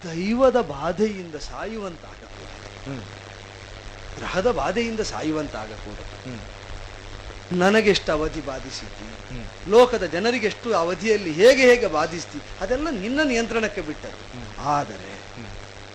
ದೈವದ ಬಾಧೆಯಿಂದ ಸಾಯುವಂತಾಗಕೂಡದು ಹ್ಮ್ ಗ್ರಹದ ಬಾಧೆಯಿಂದ ಸಾಯುವಂತಾಗಕೂಡದು ಹ್ಮ್ ನನಗೆಷ್ಟು ಅವಧಿ ಬಾಧಿಸಿದ್ದಿ ಹ್ಮ್ ಲೋಕದ ಜನರಿಗೆಷ್ಟು ಅವಧಿಯಲ್ಲಿ ಹೇಗೆ ಹೇಗೆ ಬಾಧಿಸ್ತಿ ಅದೆಲ್ಲ ನಿನ್ನ ನಿಯಂತ್ರಣಕ್ಕೆ ಬಿಟ್ಟದ್ದು ಆದರೆ ಹ್ಮ್.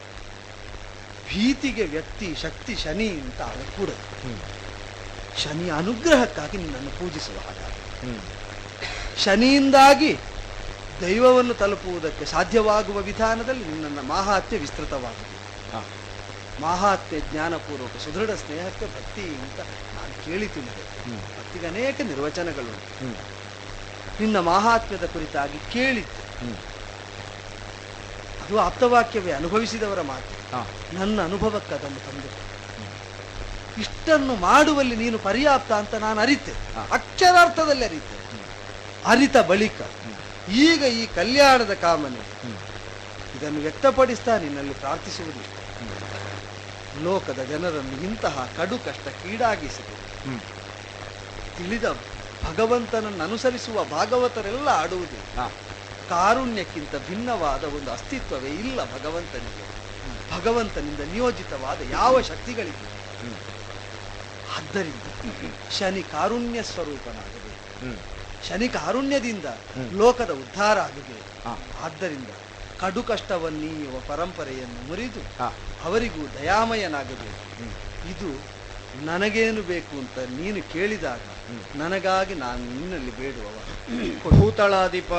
ಭೀತಿಗೆ ವ್ಯಕ್ತಿ ಶಕ್ತಿ ಶನಿ ಅಂತ ಆಗಕೂಡದು ಹ್ಮ್ ಶನಿಯ ಅನುಗ್ರಹಕ್ಕಾಗಿ ನಿನ್ನನ್ನು ಪೂಜಿಸುವ ಹಾಗಾದರೆ ಹ್ಮ್ ಶನಿಯಿಂದಾಗಿ ದೈವವನ್ನು ತಲುಪುವುದಕ್ಕೆ ಸಾಧ್ಯವಾಗುವ ವಿಧಾನದಲ್ಲಿ ನಿನ್ನ ಮಾಹಾತ್ಮ್ಯ ವಿಸ್ತೃತವಾಗಿದೆ ಹಾ ಮಾಹಾತ್ಮ್ಯ ಜ್ಞಾನಪೂರ್ವಕ ಸುದೃಢ ಸ್ನೇಹಕ್ಕೆ ಭಕ್ತಿ ಅಂತ ನಾನು ಕೇಳಿ ತಿಳಿದೆ ಹ್ಮ್ ಭಕ್ತಿಗೆ ಅನೇಕ ನಿರ್ವಚನಗಳು ಹ್ಮ್ ನಿನ್ನ ಮಾಹಾತ್ಮ್ಯದ ಕುರಿತಾಗಿ ಕೇಳಿದ್ದೆ ಹ್ಮ್ ಅದು ಆಪ್ತವಾಕ್ಯವೇ ಅನುಭವಿಸಿದವರ ಮಾತು ಹಾ ನನ್ನ ಅನುಭವಕ್ಕೆ ಅದನ್ನು ತಂದೆ ಇಷ್ಟನ್ನು ಮಾಡುವಲ್ಲಿ ನೀನು ಪರ್ಯಾಪ್ತ ಅಂತ ನಾನು ಅರಿತೆ ಹಾ. ಅಕ್ಷರಾರ್ಥದಲ್ಲಿ ಅರಿತೆ ಅರಿತ ಬಳಿಕ ಈಗ ಈ ಕಲ್ಯಾಣದ ಕಾಮನೆ ಹ್ಮ್ ಇದನ್ನು ವ್ಯಕ್ತಪಡಿಸ್ತಾ ನಿನ್ನಲ್ಲಿ ಪ್ರಾರ್ಥಿಸುವುದು ಲೋಕದ ಜನರನ್ನು ಇಂತಹ ಕಡು ಕಷ್ಟಕ್ಕೀಡಾಗಿಸಿದೆ ಹ್ಮ್ ತಿಳಿದ ಭಗವಂತನನ್ನು ಅನುಸರಿಸುವ ಭಾಗವತರೆಲ್ಲ ಆಡುವುದು ಹಾ ಕಾರುಣ್ಯಕ್ಕಿಂತ ಭಿನ್ನವಾದ ಒಂದು ಅಸ್ತಿತ್ವವೇ ಇಲ್ಲ ಭಗವಂತನಿಗೆ ಭಗವಂತನಿಂದ ನಿಯೋಜಿತವಾದ ಯಾವ ಶಕ್ತಿಗಳಿವೆ ಹ್ಮ್ ಆದ್ದರಿಂದ ಶನಿ ಕಾರುಣ್ಯ ಸ್ವರೂಪನಾಗಬೇಕು ಹ್ಮ್ ಶನಿ ಕಾರುಣ್ಯದಿಂದ ಹ್ಮ್. ಲೋಕದ ಉದ್ಧಾರ ಆಗಿದೆ ಹಾ ಆದ್ದರಿಂದ ಕಡು ಕಷ್ಟವನ್ನೀಯುವ ಪರಂಪರೆಯನ್ನು ಮುರಿದು ಹಾ ಅವರಿಗೂ ದಯಾಮಯನಾಗಬೇಕು ಹ್ಮ್ ಇದು ನನಗೇನು ಬೇಕು ಅಂತ ನೀನು ಕೇಳಿದಾಗ ಹ್ಮ್. ನನಗಾಗಿ ನಾನು ನಿನ್ನಲ್ಲಿ ಬೇಡುವವ ಭೂತಳಾಧಿಪ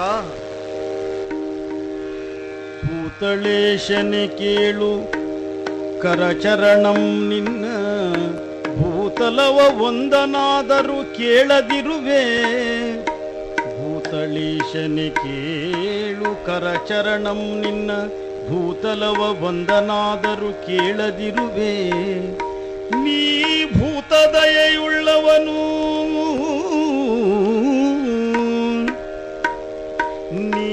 ಭೂತಳೇಶನೆ ಕೇಳು ಕರಚರಣಂ ನಿನ್ನ ಭೂತಲವ ಒಂದನಾದರೂ ಕೇಳದಿರುವೆ ಭೂತಳೇಶನೆ ಕೇಳು ಕರಚರಣಂ ನಿನ್ನ ಭೂತಲವ ಒಂದನಾದರೂ ಕೇಳದಿರುವೆ ನೀ ಭೂತದಯೆಯುಳ್ಳವನು ನೀ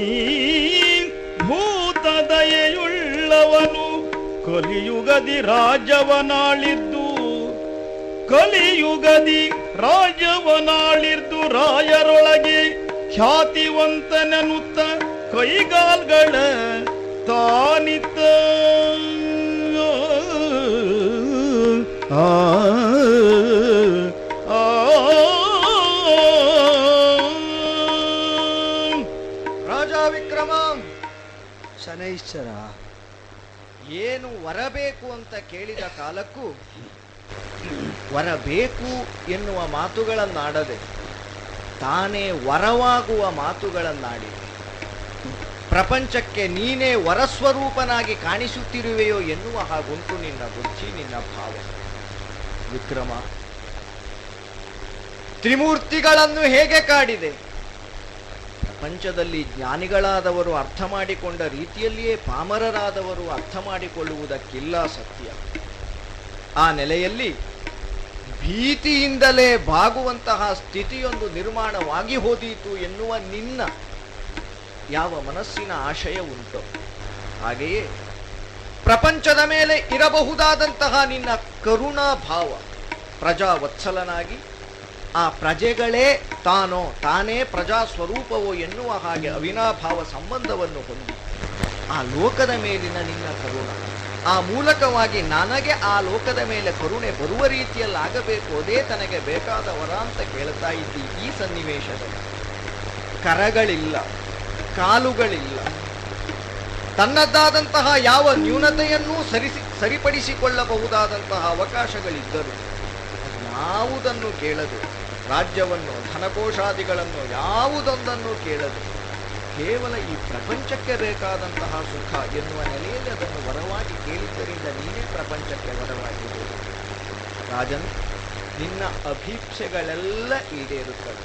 ಭೂತದಯೆಯುಳ್ಳವನು ಕಲಿಯುಗದಿ ರಾಜವನಾಳಿದ್ದು ಕಲಿಯುಗದಿ ರಾಜವನಾಳಿದ್ದು ರಾಯರೊಳಗೆ ಖ್ಯಾತಿವಂತನನುತ್ತ ಕೈಗಾಲ್ಗಳ ತಾನಿತ ಆ ಆ ರಾಜ ವಿಕ್ರಮ ಶನೈಶ್ಚರ ಏನು ವರಬೇಕು ಅಂತ ಕೇಳಿದ ಕಾಲಕ್ಕೂ ವರ ಬೇಕು ಎನ್ನುವ ಮಾತುಗಳನ್ನಾಡದೆ ತಾನೇ ವರವಾಗುವ ಮಾತುಗಳನ್ನಾಡಿ ಪ್ರಪಂಚಕ್ಕೆ ನೀನೇ ವರಸ್ವರೂಪನಾಗಿ ಕಾಣಿಸುತ್ತಿರುವೆಯೋ ಎನ್ನುವ ಹಾಗುಂಟು ನಿನ್ನ ಬುದ್ಧಿ ನಿನ್ನ ಭಾವ ವಿಕ್ರಮ ತ್ರಿಮೂರ್ತಿಗಳನ್ನು ಹೇಗೆ ಕಾಡಿದೆ ಪ್ರಪಂಚದಲ್ಲಿ ಜ್ಞಾನಿಗಳಾದವರು ಅರ್ಥ ಮಾಡಿಕೊಂಡ ರೀತಿಯಲ್ಲಿಯೇ ಪಾಮರರಾದವರು ಅರ್ಥ ಮಾಡಿಕೊಳ್ಳುವುದಕ್ಕಿಲ್ಲ ಸತ್ಯ ಆ ನೆಲೆಯಲ್ಲಿ ಭೀತಿಯಿಂದಲೇ ಬಾಗುವಂತಹ ಸ್ಥಿತಿಯೊಂದು ನಿರ್ಮಾಣವಾಗಿ ಹೋದೀತು ಎನ್ನುವ ನಿನ್ನ ಯಾವ ಮನಸ್ಸಿನ ಆಶಯ ಉಂಟು ಹಾಗೆಯೇ ಪ್ರಪಂಚದ ಮೇಲೆ ಇರಬಹುದಾದಂತಹ ನಿನ್ನ ಕರುಣಾ ಭಾವ ಪ್ರಜಾವತ್ಸಲನಾಗಿ ಆ ಪ್ರಜೆಗಳೇ ತಾನೋ ತಾನೇ ಪ್ರಜಾ ಸ್ವರೂಪವೋ ಎನ್ನುವ ಹಾಗೆ ಅವಿನಾಭಾವ ಸಂಬಂಧವನ್ನು ಹೊಂದಿ ಆ ಲೋಕದ ಮೇಲಿನ ನಿನ್ನ ಕರುಣ ಆ ಮೂಲಕವಾಗಿ ನನಗೆ ಆ ಲೋಕದ ಮೇಲೆ ಕರುಣೆ ಬರುವ ರೀತಿಯಲ್ಲಿ ಆಗಬೇಕು ಅದೇ ತನಗೆ ಬೇಕಾದ ವರ ಅಂತ ಕೇಳ್ತಾ ಇದ್ದಿ ಈ ಸನ್ನಿವೇಶದಲ್ಲಿ ಕರಗಳಿಲ್ಲ ಕಾಲುಗಳಿಲ್ಲ ತನ್ನದ್ದಾದಂತಹ ಯಾವ ನ್ಯೂನತೆಯನ್ನೂ ಸರಿಸಿ ಸರಿಪಡಿಸಿಕೊಳ್ಳಬಹುದಾದಂತಹ ಅವಕಾಶಗಳಿದ್ದರು ಯಾವುದನ್ನು ಕೇಳದು ರಾಜ್ಯವನ್ನು ಧನಕೋಶಾದಿಗಳನ್ನು ಯಾವುದೊಂದನ್ನು ಕೇಳದು ಕೇವಲ ಈ ಪ್ರಪಂಚಕ್ಕೆ ಬೇಕಾದಂತಹ ಸುಖ ಎನ್ನುವ ನೆಲೆಯಲ್ಲಿ ಅದನ್ನು ವರವಾಗಿ ಕೇಳಿದ್ದರಿಂದ ನೀನೇ ಪ್ರಪಂಚಕ್ಕೆ ವರವಾಗಿದೆ ರಾಜನ್ ನಿನ್ನ ಅಭೀಪ್ಸೆಗಳೆಲ್ಲ ಈಡೇರುತ್ತವೆ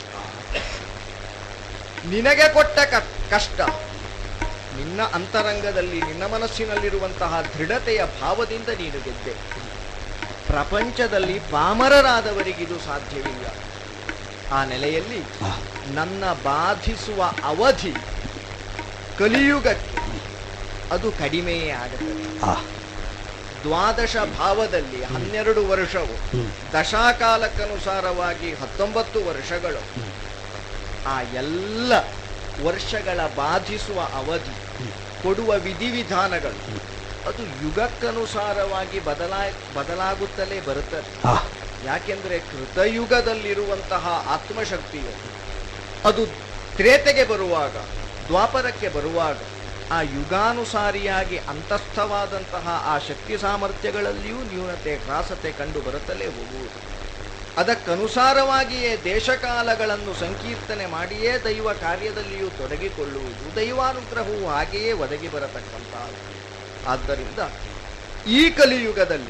ನಿನಗೆ ಕೊಟ್ಟ ಕ- ಕಷ್ಟ ನಿನ್ನ ಅಂತರಂಗದಲ್ಲಿ ನಿನ್ನ ಮನಸ್ಸಿನಲ್ಲಿರುವಂತಹ ದೃಢತೆಯ ಭಾವದಿಂದ ನೀನು ಗೆದ್ದೆ ಪ್ರಪಂಚದಲ್ಲಿ ಪಾಮರರಾದವರಿಗಿದು ಸಾಧ್ಯವಿಲ್ಲ ಆ ನೆಲೆಯಲ್ಲಿ ನನ್ನ ಬಾಧಿಸುವ ಅವಧಿ ಕಲಿಯುಗಕ್ಕೆ ಅದು ಕಡಿಮೆಯೇ ಆಗುತ್ತದೆ ದ್ವಾದಶ ಭಾವದಲ್ಲಿ ಹನ್ನೆರಡು ವರ್ಷವು ದಶಾಕಾಲಕ್ಕನುಸಾರವಾಗಿ ಹತ್ತೊಂಬತ್ತು ವರ್ಷಗಳು ಆ ಎಲ್ಲ ವರ್ಷಗಳ ಬಾಧಿಸುವ ಅವಧಿ ಕೊಡುವ ವಿಧಿವಿಧಾನಗಳು ಅದು ಯುಗಕ್ಕನುಸಾರವಾಗಿ ಬದಲಾ ಬದಲಾಗುತ್ತಲೇ ಬರುತ್ತದೆ ಆ, ಯಾಕೆಂದ್ರೆ ಕೃತಯುಗದಲ್ಲಿರುವಂತಹ ಆತ್ಮಶಕ್ತಿಯು ಅದು ತ್ರೇತೆಗೆ ಬರುವಾಗ ದ್ವಾಪರಕ್ಕೆ ಬರುವಾಗ ಆ ಯುಗಾನುಸಾರಿಯಾಗಿ ಅಂತಸ್ಥವಾದಂತಹ ಆ ಶಕ್ತಿ ಸಾಮರ್ಥ್ಯಗಳಲ್ಲಿಯೂ ನ್ಯೂನತೆ ಕ್ರಾಸತೆ ಕಂಡು ಬರುತ್ತಲೇ ಹೋಗುವುದು ಅದಕ್ಕನುಸಾರವಾಗಿಯೇ ದೇಶಕಾಲಗಳನ್ನು ಸಂಕೀರ್ತನೆ ಮಾಡಿಯೇ ದೈವ ಕಾರ್ಯದಲ್ಲಿಯೂ ತೊಡಗಿಕೊಳ್ಳುವುದು ದೈವಾನುಗ್ರಹವು ಹಾಗೆಯೇ ಒದಗಿ ಬರತಕ್ಕಂತಹ ಆದ್ದರಿಂದ ಈ ಕಲಿಯುಗದಲ್ಲಿ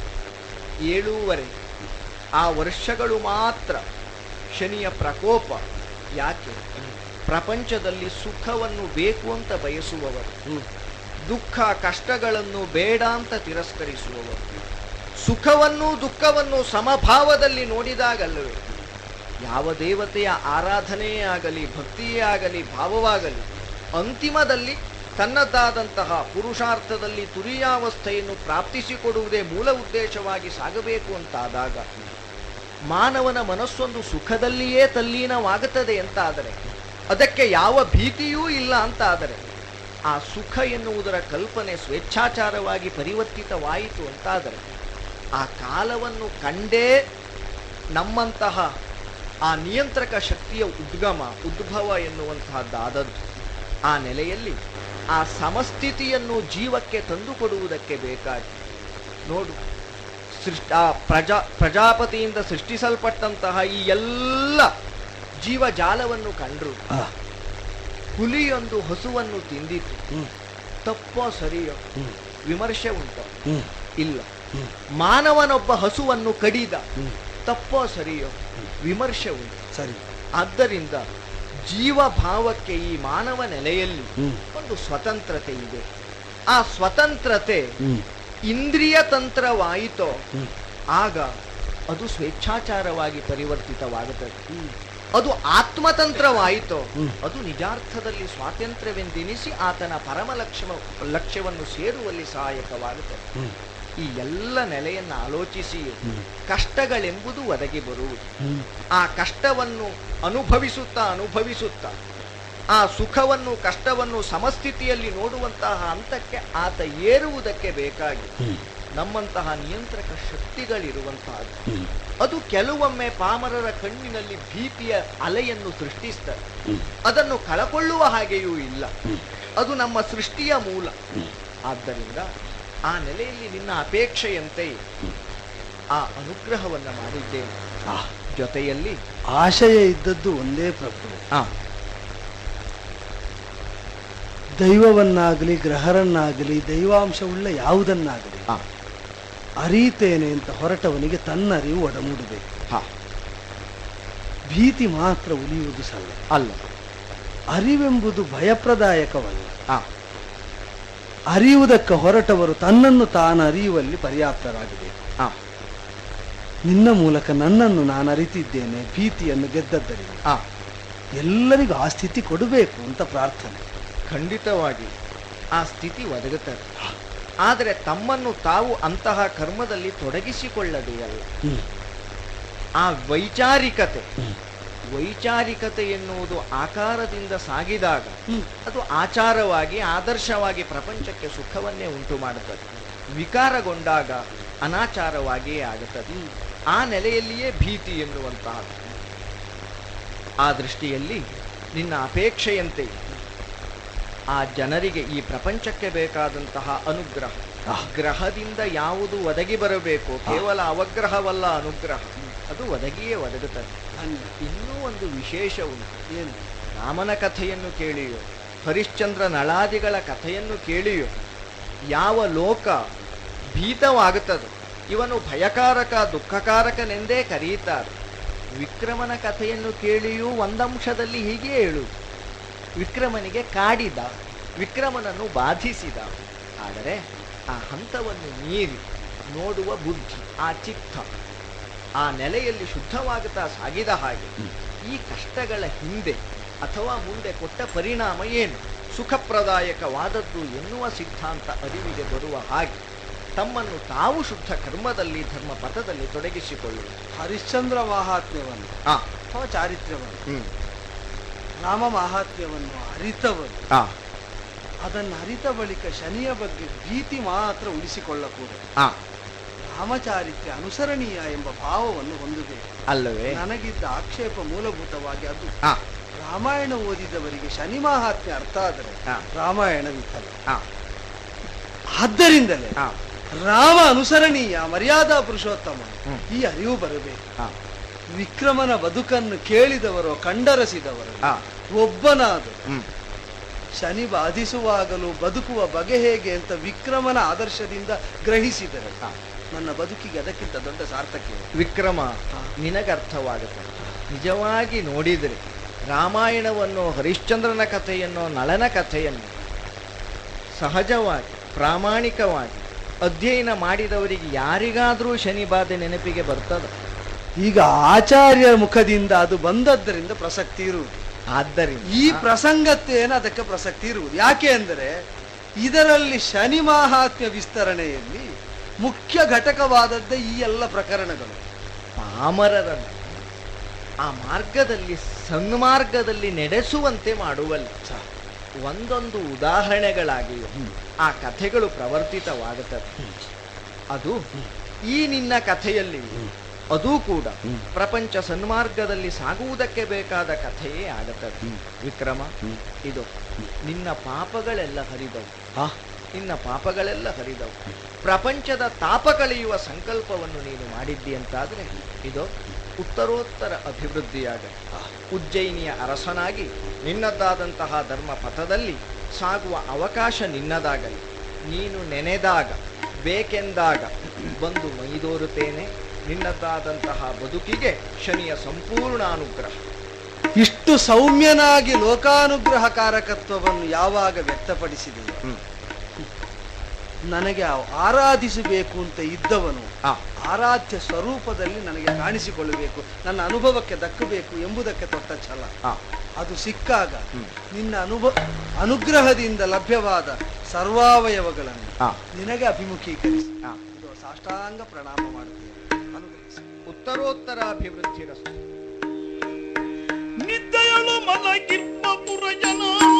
ಏಳೂವರೆ ಆ ವರ್ಷಗಳು ಮಾತ್ರ ಶನಿಯ ಪ್ರಕೋಪ ಯಾಕೆ ಪ್ರಪಂಚದಲ್ಲಿ ಸುಖವನ್ನು ಬೇಕು ಅಂತ ಬಯಸುವವರು ದುಃಖ ಕಷ್ಟಗಳನ್ನು ಬೇಡ ಅಂತ ತಿರಸ್ಕರಿಸುವವರು ಸುಖವನ್ನು ದುಃಖವನ್ನು ಸಮಭಾವದಲ್ಲಿ ನೋಡಿದಾಗಲ್ಲವೇ ಯಾವ ದೇವತೆಯ ಆರಾಧನೆಯೇ ಆಗಲಿ ಭಕ್ತಿಯೇ ಆಗಲಿ ಭಾವವಾಗಲಿ ಅಂತಿಮದಲ್ಲಿ ತನ್ನದಾದಂತಹ ಪುರುಷಾರ್ಥದಲ್ಲಿ ತುರಿಯಾವಸ್ಥೆಯನ್ನು ಪ್ರಾಪ್ತಿಸಿಕೊಡುವುದೇ ಮೂಲ ಉದ್ದೇಶವಾಗಿ ಸಾಗಬೇಕು ಅಂತಾದಾಗ ಮಾನವನ ಮನಸ್ಸೊಂದು ಸುಖದಲ್ಲಿಯೇ ತಲ್ಲೀನವಾಗುತ್ತದೆ ಅಂತಾದರೆ ಅದಕ್ಕೆ ಯಾವ ಭೀತಿಯೂ ಇಲ್ಲ ಅಂತಾದರೆ ಆ ಸುಖ ಎನ್ನುವುದರ ಕಲ್ಪನೆ ಸ್ವೇಚ್ಛಾಚಾರವಾಗಿ ಪರಿವರ್ತಿತವಾಯಿತು ಅಂತಾದರೆ ಆ ಕಾಲವನ್ನು ಕಂಡೇ ನಮ್ಮಂತಹ ಆ ನಿಯಂತ್ರಕ ಶಕ್ತಿಯ ಉದ್ಗಮ ಉದ್ಭವ ಎನ್ನುವಂತಹದ್ದಾದದ್ದು ಆ ನೆಲೆಯಲ್ಲಿ ಆ ಸಮಸ್ಥಿತಿಯನ್ನು ಜೀವಕ್ಕೆ ತಂದುಕೊಡುವುದಕ್ಕೆ ಬೇಕಾಗಿ ನೋಡು ಸೃಷ್ಟ ಆ ಪ್ರಜಾ ಪ್ರಜಾಪತಿಯಿಂದ ಸೃಷ್ಟಿಸಲ್ಪಟ್ಟಂತಹ ಈ ಎಲ್ಲ ಜೀವಜಾಲವನ್ನು ಕಂಡ್ರು ಆ, ಹುಲಿಯೊಂದು ಹಸುವನ್ನು ತಿಂದಿತು ಹ್ಮ್, ತಪ್ಪೋ ಸರಿಯೋ ಹ್ಮ್, ವಿಮರ್ಶೆ ಉಂಟು ಹ್ಮ್, ಇಲ್ಲ ಹ್ಮ್, ಮಾನವನೊಬ್ಬ ಹಸುವನ್ನು ಕಡಿದ ಹ್ಮ್. ತಪ್ಪೋ ಸರಿಯೋ ವಿಮರ್ಶೆ ಉಂಟು ಸರಿ ಆದ್ದರಿಂದ ಜೀವ ಭಾವಕ್ಕೆ ಈ ಮಾನವ ನೆಲೆಯಲ್ಲಿ ಹ್ಮ್, ಒಂದು ಸ್ವತಂತ್ರತೆ ಇದೆ ಆ ಸ್ವತಂತ್ರತೆ ಹ್ಮ್, ಇಂದ್ರಿಯ ತಂತ್ರವಾಯಿತೋ ಹ್ಮ್, ಆಗ ಅದು ಸ್ವೇಚ್ಛಾಚಾರವಾಗಿ ಪರಿವರ್ತಿತವಾಗುತ್ತದೆ ಅದು ಆತ್ಮತಂತ್ರವಾಯಿತೋ ಹ್ಮ್. ಅದು ನಿಜಾರ್ಥದಲ್ಲಿ ಸ್ವಾತಂತ್ರ್ಯವೆಂದೆನಿಸಿ ಆತನ ಪರಮ ಲಕ್ಷ್ಯ ಲಕ್ಷ್ಯವನ್ನು ಸೇರುವಲ್ಲಿ ಸಹಾಯಕವಾಗುತ್ತದೆ ಹ್ಮ್, ಈ ಎಲ್ಲ ನೆಲೆಯನ್ನು ಆಲೋಚಿಸಿ ಹ್ಮ್. ಕಷ್ಟಗಳೆಂಬುದು ಒದಗಿ ಬರುವುದು ಹ್ಮ್, ಆ ಕಷ್ಟವನ್ನು ಅನುಭವಿಸುತ್ತಾ ಅನುಭವಿಸುತ್ತಾ ಆ ಸುಖವನ್ನು ಕಷ್ಟವನ್ನು ಸಮಸ್ಥಿತಿಯಲ್ಲಿ ನೋಡುವಂತಹ ಹಂತಕ್ಕೆ ಆತ ಏರುವುದಕ್ಕೆ ಬೇಕಾಗಿ ಹ್ಮ್, ನಮ್ಮಂತಹ ನಿಯಂತ್ರಕ ಶಕ್ತಿಗಳಿರುವಂತಹದ್ದು ಹ್ಮ್, ಅದು ಕೆಲವೊಮ್ಮೆ ಪಾಮರರ ಕಣ್ಣಿನಲ್ಲಿ ಭೀತಿಯ ಅಲೆಯನ್ನು ಸೃಷ್ಟಿಸ್ತದೆ ಹ್ಮ್. ಅದನ್ನು ಕಳಕೊಳ್ಳುವ ಹಾಗೆಯೂ ಇಲ್ಲ ಹ್ಮ್. ಅದು ನಮ್ಮ ಸೃಷ್ಟಿಯ ಮೂಲ ಹ್ಮ್. ಆದ್ದರಿಂದ ಆ ನೆಲೆಯಲ್ಲಿ ನಿನ್ನ ಅಪೇಕ್ಷೆಯಂತೆ ಆ ಅನುಗ್ರಹವನ್ನು ಮಾಡಿದ್ದೇನೆ ಆ, ಜೊತೆಯಲ್ಲಿ ಆಶಯ ಇದ್ದದ್ದು ಒಂದೇ ಪ್ರಭು ಆ, ದೈವವನ್ನಾಗಲಿ ಗ್ರಹರನ್ನಾಗಲಿ ದೈವಾಂಶವುಳ್ಳ ಯಾವುದನ್ನಾಗಲಿ ಆ, ಅರೀತೇನೆ ಅಂತ ಹೊರಟವನಿಗೆ ತನ್ನ ಅರಿವು ಒಡಮೂಡಬೇಕು ಹಾ, ಭೀತಿ ಮಾತ್ರ ಉಳಿಯುವುದು ಸಲ್ಲ ಅಲ್ಲ ಅರಿವೆಂಬುದು ಭಯಪ್ರದಾಯಕವಲ್ಲ ಆ, ಅರಿಯುವುದಕ್ಕೆ ಹೊರಟವರು ತನ್ನನ್ನು ತಾನು ಅರಿಯುವಲ್ಲಿ ಪರ್ಯಾಪ್ತರಾಗಬೇಕು ಆ, ನಿನ್ನ ಮೂಲಕ ನನ್ನನ್ನು ನಾನು ಅರಿತಿದ್ದೇನೆ ಭೀತಿಯನ್ನು ಗೆದ್ದದ್ದರಿಂದ ಆ, ಎಲ್ಲರಿಗೂ ಆ ಸ್ಥಿತಿ ಕೊಡಬೇಕು ಅಂತ ಪ್ರಾರ್ಥನೆ ಖಂಡಿತವಾಗಿ ಆ ಸ್ಥಿತಿ ಒದಗುತ್ತದೆ ಆದರೆ ತಮ್ಮನ್ನು ತಾವು ಅಂತಹ ಕರ್ಮದಲ್ಲಿ ತೊಡಗಿಸಿಕೊಳ್ಳದೇ ಅಲ್ಲ ಹ್ಮ್. ಆ ವೈಚಾರಿಕತೆ ಹ್ಮ್. ವೈಚಾರಿಕತೆ ಎನ್ನುವುದು ಆಕಾರದಿಂದ ಸಾಗಿದಾಗ ಹ್ಮ್. ಅದು ಆಚಾರವಾಗಿ ಆದರ್ಶವಾಗಿ ಪ್ರಪಂಚಕ್ಕೆ ಸುಖವನ್ನೇ ಉಂಟು ಮಾಡುತ್ತದೆ ವಿಕಾರಗೊಂಡಾಗ ಅನಾಚಾರವಾಗಿಯೇ ಆಗುತ್ತದೆ ಆ ನೆಲೆಯಲ್ಲಿಯೇ ಭೀತಿ ಎನ್ನುವಂತಹದ್ದು ಆ ದೃಷ್ಟಿಯಲ್ಲಿ ನಿನ್ನ ಅಪೇಕ್ಷೆಯಂತೆ ಆ ಜನರಿಗೆ ಈ ಪ್ರಪಂಚಕ್ಕೆ ಬೇಕಾದಂತಹ ಅನುಗ್ರಹ ಆಹ್. ಗ್ರಹದಿಂದ ಯಾವುದು ಒದಗಿ ಬರಬೇಕು ಕೇವಲ ಅವಗ್ರಹವಲ್ಲ ಅನುಗ್ರಹ ಅದು ಒದಗಿಯೇ ಒದಗುತ್ತದೆ ಇನ್ನೂ ಒಂದು ವಿಶೇಷ ಉಂಟು ಏನು ರಾಮನ ಕಥೆಯನ್ನು ಕೇಳಿಯೋ ಹರಿಶ್ಚಂದ್ರ ನಳಾದಿಗಳ ಕಥೆಯನ್ನು ಕೇಳಿಯೋ ಯಾವ ಲೋಕ ಭೀತವಾಗುತ್ತದೋ ಇವನು ಭಯಕಾರಕ ದುಃಖಕಾರಕನೆಂದೇ ಕರೆಯುತ್ತಾರೆ ವಿಕ್ರಮನ ಕಥೆಯನ್ನು ಕೇಳಿಯೂ ಒಂದಂಶದಲ್ಲಿ ಹೀಗೆ ಹೇಳು ವಿಕ್ರಮನಿಗೆ ಕಾಡಿದ ವಿಕ್ರಮನನ್ನು ಬಾಧಿಸಿದ ಆದರೆ ಆ ಹಂತವನ್ನು ಮೀರಿ ನೋಡುವ ಬುದ್ಧಿ ಆ ಚಿತ್ತ ಆ ನೆಲೆಯಲ್ಲಿ ಶುದ್ಧವಾಗುತ್ತಾ ಸಾಗಿದ ಹಾಗೆ ಈ ಕಷ್ಟಗಳ ಹಿಂದೆ ಅಥವಾ ಮುಂದೆ ಕೊಟ್ಟ ಪರಿಣಾಮ ಏನು ಸುಖಪ್ರದಾಯಕವಾದದ್ದು ಎನ್ನುವ ಸಿದ್ಧಾಂತ ಅರಿವಿಗೆ ಬರುವ ಹಾಗೆ ತಮ್ಮನ್ನು ತಾವು ಶುದ್ಧ ಕರ್ಮದಲ್ಲಿ ಧರ್ಮ ಪಥದಲ್ಲಿ ತೊಡಗಿಸಿಕೊಳ್ಳುವುದು ಹರಿಶ್ಚಂದ್ರ ಮಾಹಾತ್ಮ್ಯವನ್ನು ಆ, ಅಥವಾ ಚಾರಿತ್ರ್ಯವನ್ನು ಹ್ಮ್, ರಾಮ ಮಾಹಾತ್ಮ್ಯವನ್ನು ಅರಿತವರು ಆ, ಅದನ್ನು ಅರಿತ ಬಳಿಕ ಶನಿಯ ಬಗ್ಗೆ ಭೀತಿ ಮಾತ್ರ ಉಳಿಸಿಕೊಳ್ಳಕೂಡದು ಆ ರಾಮಚಾರಿತ್ರ್ಯ ಅನುಸರಣೀಯ ಎಂಬ ಭಾವವನ್ನು ಹೊಂದಬೇಕು ಅಲ್ಲವೇ ನನಗಿದ್ದ ಆಕ್ಷೇಪ ಮೂಲಭೂತವಾಗಿ ಅದು ಆ ರಾಮಾಯಣ ಓದಿದವರಿಗೆ ಶನಿ ಮಹಾತ್ಮ್ಯ ಅರ್ಥ ಆದರೆ ಆ. ರಾಮಾಯಣ ವಿಫಲ ಆ ಆದ್ದರಿಂದಲೇ ಆ ರಾಮ ಅನುಸರಣೀಯ ಮರ್ಯಾದಾ ಪುರುಷೋತ್ತಮ ಹ್ಮ್. ಈ ಅರಿವು ಬರಬೇಕು ಆ ವಿಕ್ರಮನ ಬದುಕನ್ನು ಕೇಳಿದವರು ಕಂಡರಸಿದವರು ಆ ಒಬ್ಬನಾದರು ಹ್ಮ್ ಶನಿ ಬಾಧಿಸುವಾಗಲೂ ಬದುಕುವ ಬಗೆ ಹೇಗೆ ಅಂತ ವಿಕ್ರಮನ ಆದರ್ಶದಿಂದ ಗ್ರಹಿಸಿದರೆ ಆ. ನನ್ನ ಬದುಕಿಗೆ ಅದಕ್ಕಿಂತ ದೊಡ್ಡ ಸಾರ್ಥಕ್ಯ ವಿಕ್ರಮ ನಿನಗರ್ಥವಾಗುತ್ತೆ ನಿಜವಾಗಿ ನೋಡಿದರೆ ರಾಮಾಯಣವನ್ನು ಹರಿಶ್ಚಂದ್ರನ ಕಥೆಯನ್ನು ನಳನ ಕಥೆಯನ್ನು ಸಹಜವಾಗಿ ಪ್ರಾಮಾಣಿಕವಾಗಿ ಅಧ್ಯಯನ ಮಾಡಿದವರಿಗೆ ಯಾರಿಗಾದರೂ ಶನಿ ಬಾಧೆ ನೆನಪಿಗೆ ಬರ್ತದೆ ಈಗ ಆಚಾರ್ಯ ಮುಖದಿಂದ ಅದು ಬಂದದ್ದರಿಂದ ಪ್ರಸಕ್ತಿ ಇರುವುದು ಆದ್ದರಿಂದ ಈ ಪ್ರಸಂಗತ್ತೇನು ಅದಕ್ಕೆ ಪ್ರಸಕ್ತಿ ಇರುವುದು ಯಾಕೆ ಅಂದರೆ ಇದರಲ್ಲಿ ಶನಿ ಮಾಹಾತ್ಮ್ಯ ವಿಸ್ತರಣೆಯಲ್ಲಿ ಮುಖ್ಯ ಘಟಕವಾದದ್ದೇ ಈ ಎಲ್ಲ ಪ್ರಕರಣಗಳು ಪಾಮರರನ್ನು ಆ ಮಾರ್ಗದಲ್ಲಿ ಸನ್ಮಾರ್ಗದಲ್ಲಿ ನಡೆಸುವಂತೆ ಮಾಡುವಲ್ಲಿ ಒಂದೊಂದು ಉದಾಹರಣೆಗಳಾಗಿ ಆ ಕಥೆಗಳು ಪ್ರವರ್ತಿತವಾಗುತ್ತದೆ ಅದು ಈ ನಿನ್ನ ಕಥೆಯಲ್ಲಿ ಅದೂ ಕೂಡ ಪ್ರಪಂಚ ಸನ್ಮಾರ್ಗದಲ್ಲಿ ಸಾಗುವುದಕ್ಕೆ ಬೇಕಾದ ಕಥೆಯೇ ಆಗುತ್ತದೆ ವಿಕ್ರಮ ಇದು ನಿನ್ನ ಪಾಪಗಳೆಲ್ಲ ಹರಿದವು ನಿನ್ನ ಪಾಪಗಳೆಲ್ಲ ಹರಿದವು ಪ್ರಪಂಚದ ತಾಪ ಕಳೆಯುವ ಸಂಕಲ್ಪವನ್ನು ನೀನು ಮಾಡಿದ್ದಿ ಅಂತಾದ್ರೆ ಇದು ಉತ್ತರೋತ್ತರ ಅಭಿವೃದ್ಧಿಯಾಗ ಉಜ್ಜಯಿನಿಯ ಅರಸನಾಗಿ ನಿನ್ನದಾದಂತಹ ಧರ್ಮ ಪಥದಲ್ಲಿ ಸಾಗುವ ಅವಕಾಶ ನಿನ್ನದಾಗಲಿ ನೀನು ನೆನೆದಾಗ ಬೇಕೆಂದಾಗ ಬಂದು ಮೈದೋರುತ್ತೇನೆ ನಿನ್ನದಾದಂತಹ ಬದುಕಿಗೆ ಶನಿಯ ಸಂಪೂರ್ಣ ಅನುಗ್ರಹ ಇಷ್ಟು ಸೌಮ್ಯನಾಗಿ ಲೋಕಾನುಗ್ರಹ ಕಾರಕತ್ವವನ್ನು ಯಾವಾಗ ವ್ಯಕ್ತಪಡಿಸಿದೆ ಹ್ಮ್. ನನಗೆ ಆ ಆರಾಧಿಸಬೇಕು ಅಂತ ಇದ್ದವನು ಆ ಆರಾಧ್ಯ ಸ್ವರೂಪದಲ್ಲಿ ನನಗೆ ಕಾಣಿಸಿಕೊಳ್ಳಬೇಕು ನನ್ನ ಅನುಭವಕ್ಕೆ ದಕ್ಕಬೇಕು ಎಂಬುದಕ್ಕೆ ತೊಟ್ಟ ಛಲ ಆ ಅದು ಸಿಕ್ಕಾಗ ಹ್ಮ್. ನಿನ್ನ ಅನುಭವ ಅನುಗ್ರಹದಿಂದ ಲಭ್ಯವಾದ ಸರ್ವಾವಯವಗಳನ್ನು ಆ ನಿನಗೆ ಅಭಿಮುಖೀಕರಿಸಿ ಆ ಇದು ಸಾಷ್ಟಾಂಗ ಪ್ರಣಾಮ ಮಾಡುತ್ತೇನೆ ಅನುಗ್ರಹಿಸಿ ಉತ್ತರೋತ್ತರ ಅಭಿವೃದ್ಧಿ ರಸ್ತೆ ನಿದ್ದೆಯಳು ಮಲಗಿಪ್ಪ ಪುರಜನ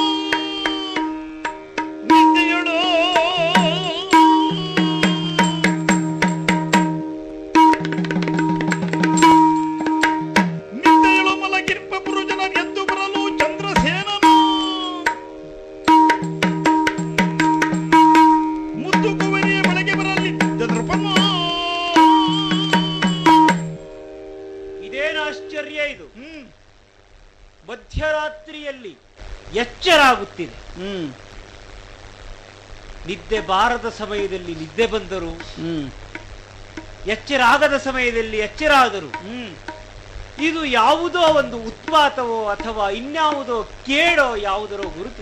ನಿದ್ದೆಯಳು ನಿದ್ದೆಯಳು ಮಲಗಿರ್ಪ ಪುರಜನ ಎದ್ದು ಬರಲು ಚಂದ್ರಸೇನನು ಮುದ್ದು ಕುವರಿಯ ಬೆಳಗ್ಗೆ ಬರಲಿ ಚಂದ್ರಪನ್ನ ಇದೇನು ಆಶ್ಚರ್ಯ ಇದು ಹ್ಮ್ ಮಧ್ಯರಾತ್ರಿಯಲ್ಲಿ ಎಚ್ಚರ ಆಗುತ್ತಿದೆ ಹ್ಮ್ ನಿದ್ದೆ ಬಾರದ ಸಮಯದಲ್ಲಿ ನಿದ್ದೆ ಬಂದರು ಹ್ಮ್ ಎಚ್ಚರ ಆಗದ ಸಮಯದಲ್ಲಿ ಎಚ್ಚರ ಆದರು ಹ್ಮ್ ಇದು ಯಾವುದೋ ಒಂದು ಉತ್ಪಾತವೋ ಅಥವಾ ಇನ್ಯಾವುದೋ ಕೇಡೋ ಯಾವುದರೋ ಗುರುತು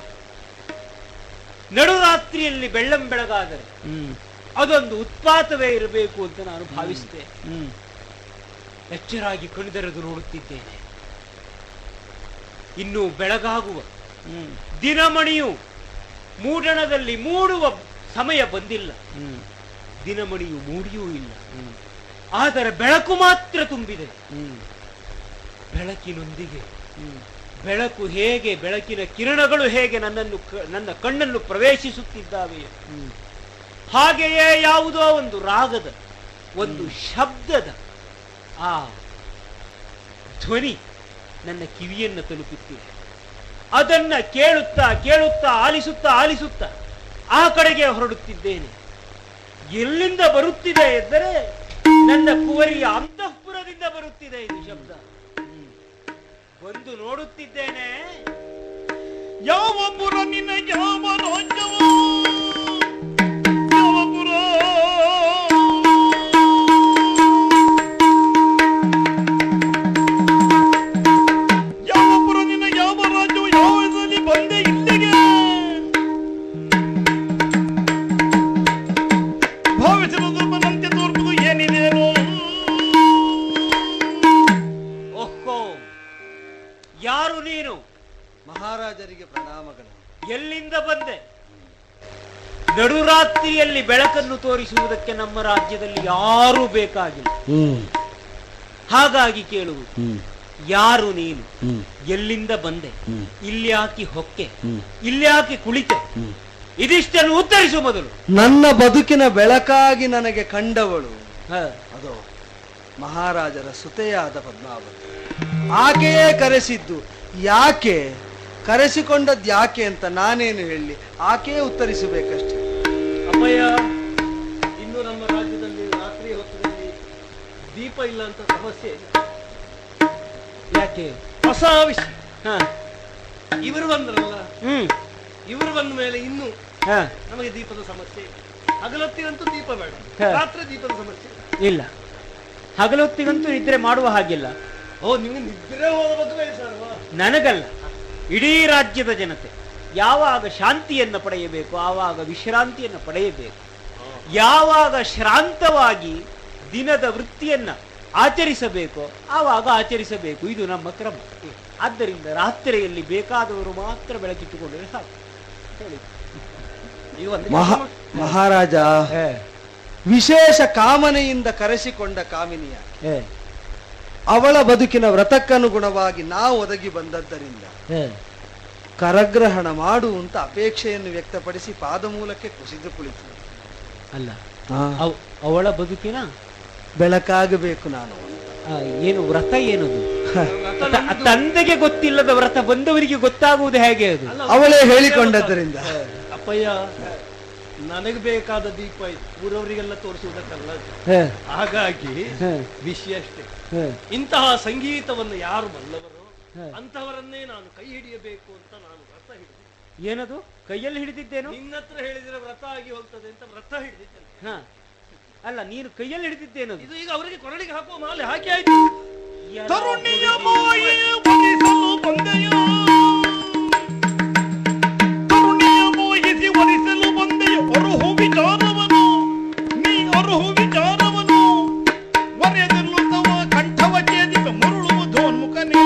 ನಡುರಾತ್ರಿಯಲ್ಲಿ ಬೆಳ್ಳಂ ಬೆಳಗಾದರೆ ಹ್ಮ್ ಅದೊಂದು ಉತ್ಪಾತವೇ ಇರಬೇಕು ಅಂತ ನಾನು ಭಾವಿಸಿದೆ ಹ್ಮ್ ಎಚ್ಚರಾಗಿ ಕಣ್ದೆರೆದು ನೋಡುತ್ತಿದ್ದೇನೆ ಇನ್ನು ಬೆಳಗಾಗುವ ಹ್ಮ್ ದಿನಮಣಿಯು ಮೂಡಣದಲ್ಲಿ ಮೂಡುವ ಸಮಯ ಬಂದಿಲ್ಲ ಹ್ಮ್ ದಿನಮಣಿಯು ಮೂಡಿಯೂ ಇಲ್ಲ ಆದರೆ ಬೆಳಕು ಮಾತ್ರ ತುಂಬಿದೆ ಹ್ಮ್ ಬೆಳಕಿನೊಂದಿಗೆ ಹ್ಮ್ ಬೆಳಕು ಹೇಗೆ ಬೆಳಕಿನ ಕಿರಣಗಳು ಹೇಗೆ ನನ್ನನ್ನು ಕ- ನನ್ನ ಕಣ್ಣನ್ನು ಪ್ರವೇಶಿಸುತ್ತಿದ್ದಾವೆ ಹ್ಮ್ ಹಾಗೆಯೇ ಯಾವುದೋ ಒಂದು ರಾಗದ ಒಂದು ಶಬ್ದದ ಆ ಧ್ವನಿ ನನ್ನ ಕಿವಿಯನ್ನು ತಲುಪುತ್ತಿದೆ ಅದನ್ನ ಕೇಳುತ್ತಾ ಕೇಳುತ್ತಾ ಆಲಿಸುತ್ತಾ ಆಲಿಸುತ್ತಾ ಆ ಕಡೆಗೆ ಹೊರಡುತ್ತಿದ್ದೇನೆ ಎಲ್ಲಿಂದ ಬರುತ್ತಿದೆ ಎಂದರೆ ನನ್ನ ಕುವರಿಯ ಅಂತಃಪುರದಿಂದ ಬರುತ್ತಿದೆ ಇದು ಶಬ್ದ ಬಂದು ನೋಡುತ್ತಿದ್ದೇನೆ ಯಾವ ಪುರ ನಿನ್ನ ಯಾವ ರಾಜ್ಯವ ಯಾವ ಪುರ ಯಾವ ಪುರ ನಿನ್ನ ಯಾವ ರಾಜ್ಯವು ಯಾವ ಹೆಸರಲ್ಲಿ ಬಂದೆ ಇಲ್ಲಿಗೆ ಭಾವಿಸಿದ ದುರ್ಬಲಂತೆ ತೋರ್ಪುದು ಏನಿದೇನೋ ಓಹೋ ಯಾರು ನೀನು ಮಹಾರಾಜರಿಗೆ ಪ್ರಣಾಮಗಳು ಎಲ್ಲಿಂದ ಬಂದೆ ನಡುರಾತ್ರಿಯಲ್ಲಿ ಬೆಳಕನ್ನು ತೋರಿಸುವುದಕ್ಕೆ ನಮ್ಮ ರಾಜ್ಯದಲ್ಲಿ ಯಾರೂ ಬೇಕಾಗಿಲ್ಲ ಹ್ಮ್ ಹಾಗಾಗಿ ಕೇಳುವುದು ಹ್ಮ್ ಯಾರು ನೀನು ಹ್ಮ್ ಎಲ್ಲಿಂದ ಬಂದೆ ಹ್ಮ್. ಇಲ್ಲಿ ಹಾಕಿ ಹೊಕ್ಕೆ ಹ್ಮ್. ಇಲ್ಲಿ ಹಾಕಿ ಕುಳಿತೆ ಹ್ಮ್. ಇದಿಷ್ಟನ್ನು ಉತ್ತರಿಸು ಮೊದಲು ನನ್ನ ಬದುಕಿನ ಬೆಳಕಾಗಿ ನನಗೆ ಕಂಡವಳು ಹ. ಅದು ಮಹಾರಾಜರ ಸುತೆಯಾದ ಪದ್ಮಾವತಿ ಆಕೆಯೇ ಕರೆಸಿದ್ದು ಯಾಕೆ ಕರೆಸಿಕೊಂಡದ್ದು ಯಾಕೆ ಅಂತ ನಾನೇನು ಹೇಳಿ ಆಕೆಯೇ ಉತ್ತರಿಸಬೇಕಷ್ಟೆ ಅಪ್ಪಯ್ಯ ಇನ್ನು ನಮ್ಮ ರಾಜ್ಯದಲ್ಲಿ ರಾತ್ರಿ ಹೊತ್ತದಲ್ಲಿ ದೀಪ ಇಲ್ಲ ಅಂತ ಸಮಸ್ಯೆ ಇಲ್ಲ ಯಾಕೆ ಹೊಸ ವಿಷಯ ಹ. ಇವರು ಬಂದ್ರಲ್ಲ ಹ್ಮ್ ಇವರು ಬಂದ ಮೇಲೆ ಇನ್ನು ಹ. ನಮಗೆ ದೀಪದ ಸಮಸ್ಯೆ ಇಲ್ಲ ಹಗಲೊತ್ತಿಗಂತೂ ದೀಪ ಬೇಡ ಹಾ. ರಾತ್ರಿ ದೀಪದ ಸಮಸ್ಯೆ ಇಲ್ಲ. ಇಲ್ಲ ಹಗಲೊತ್ತಿಗಂತೂ ನಿದ್ರೆ ಮಾಡುವ ಹಾಗಿಲ್ಲ ಓ ನಿಮ್ಗೆ ನಿದ್ರೆ ಹೋದ ಬಗ್ಗೆ ಬೇಸರವಾ ನನಗಲ್ಲ ಇಡೀ ರಾಜ್ಯದ ಜನತೆ ಯಾವಾಗ ಶಾಂತಿಯನ್ನು ಪಡೆಯಬೇಕು ಆವಾಗ ವಿಶ್ರಾಂತಿಯನ್ನು ಪಡೆಯಬೇಕು ಯಾವಾಗ ಶ್ರಾಂತವಾಗಿ ದಿನದ ವೃತ್ತಿಯನ್ನ ಆಚರಿಸಬೇಕು ಆವಾಗ ಆಚರಿಸಬೇಕು ಇದು ನಮ್ಮ ಕ್ರಮ ಆದ್ದರಿಂದ ರಾತ್ರಿಯಲ್ಲಿ ಬೇಕಾದವರು ಮಾತ್ರ ಬೆಳಕಿಟ್ಟುಕೊಂಡರೆ ಸಾಕು ಹೇಳಿ. ಈಗ ಒಂದು ಮಹಾ ಮಹಾರಾಜ ವಿಶೇಷ ಕಾಮನೆಯಿಂದ ಕರೆಸಿಕೊಂಡ ಕಾಮಿನಿಯ ಅವಳ ಬದುಕಿನ ವ್ರತಕ್ಕನುಗುಣವಾಗಿ ನಾವು ಒದಗಿ ಬಂದದ್ದರಿಂದ ಕರಗ್ರಹಣ ಮಾಡು ಅಂತ ಅಪೇಕ್ಷೆಯನ್ನು ವ್ಯಕ್ತಪಡಿಸಿ ಪಾದ ಮೂಲಕ್ಕೆ ಕುಸಿದು ಕುಳಿತು ಅಲ್ಲ ಅವ್- ಅವಳ ಬದುಕಿನ ಬೆಳಕಾಗಬೇಕು ನಾನು ಆ, ಏನು ವ್ರತ ಏನದು ತ- ತಂದೆಗೆ ಗೊತ್ತಿಲ್ಲದ ವ್ರತ ಬಂದವರಿಗೆ ಗೊತ್ತಾಗುವುದು ಹೇಗೆ ಅದು ಅವಳೇ ಹೇಳಿಕೊಂಡದ್ದರಿಂದ ಅಪ್ಪಯ್ಯ ನನಗೆ ಬೇಕಾದ ದೀಪ ಇದು ಊರವರಿಗೆಲ್ಲ ತೋರಿಸುವುದಕ್ಕಲ್ಲ ಅದು. ಹ, ಹಾಗಾಗಿ ಹ, ವಿಷಯ ಅಷ್ಟೇ ಹ. ಇಂತಹ ಸಂಗೀತವನ್ನು ಯಾರು ಬಲ್ಲವರು ಹ. ಅಂತಹವರನ್ನೇ ನಾನು ಕೈ ಹಿಡಿಯಬೇಕು ಅಂತ ನಾನು ವ್ರತ ಹಿಡಿದೆ ಏನದು ಕೈಯಲ್ಲಿ ಹಿಡಿದಿದ್ದೇನು ನಿನ್ನ ಹತ್ರ ಹೇಳಿದ್ರೆ ವ್ರತ ಆಗಿ ಹೋಗ್ತದೆ ಅಂತ ವ್ರತ ಹಿಡಿದಿದ್ದೇನೆ ಹ. ಅಲ್ಲ ನೀನು ಕೈಯಲ್ಲಿ ಹಿಡಿದಿದ್ದೇನದು ಇದು ಈಗ ಅವರಿಗೆ ಕೊರಳಿಗೆ ಹಾಕುವ ಮಾಲೆ ಹಾಕಿ ಆಯ್ತು ಯಾರೋ ತರುಣಿಯ ಹುಡುಗಿ- ಮಾಯೆ ಒಲಿಸಲು ಬಂದೆಯ ತರುಣಿಯ ಮೋಹಿಸಿ ಒಲಿಸಲು ಬಂದೆಯ ಅರುಹು ವಿಚಾರವನು ನೀ ಅರುಹು ವಿಚಾರವನು ಒರೆದಿರುತ್ತವ ಕಂಠವ ಛೇದಿಕ ಮರುಳುವುದೋನ್ಮುಖನೇ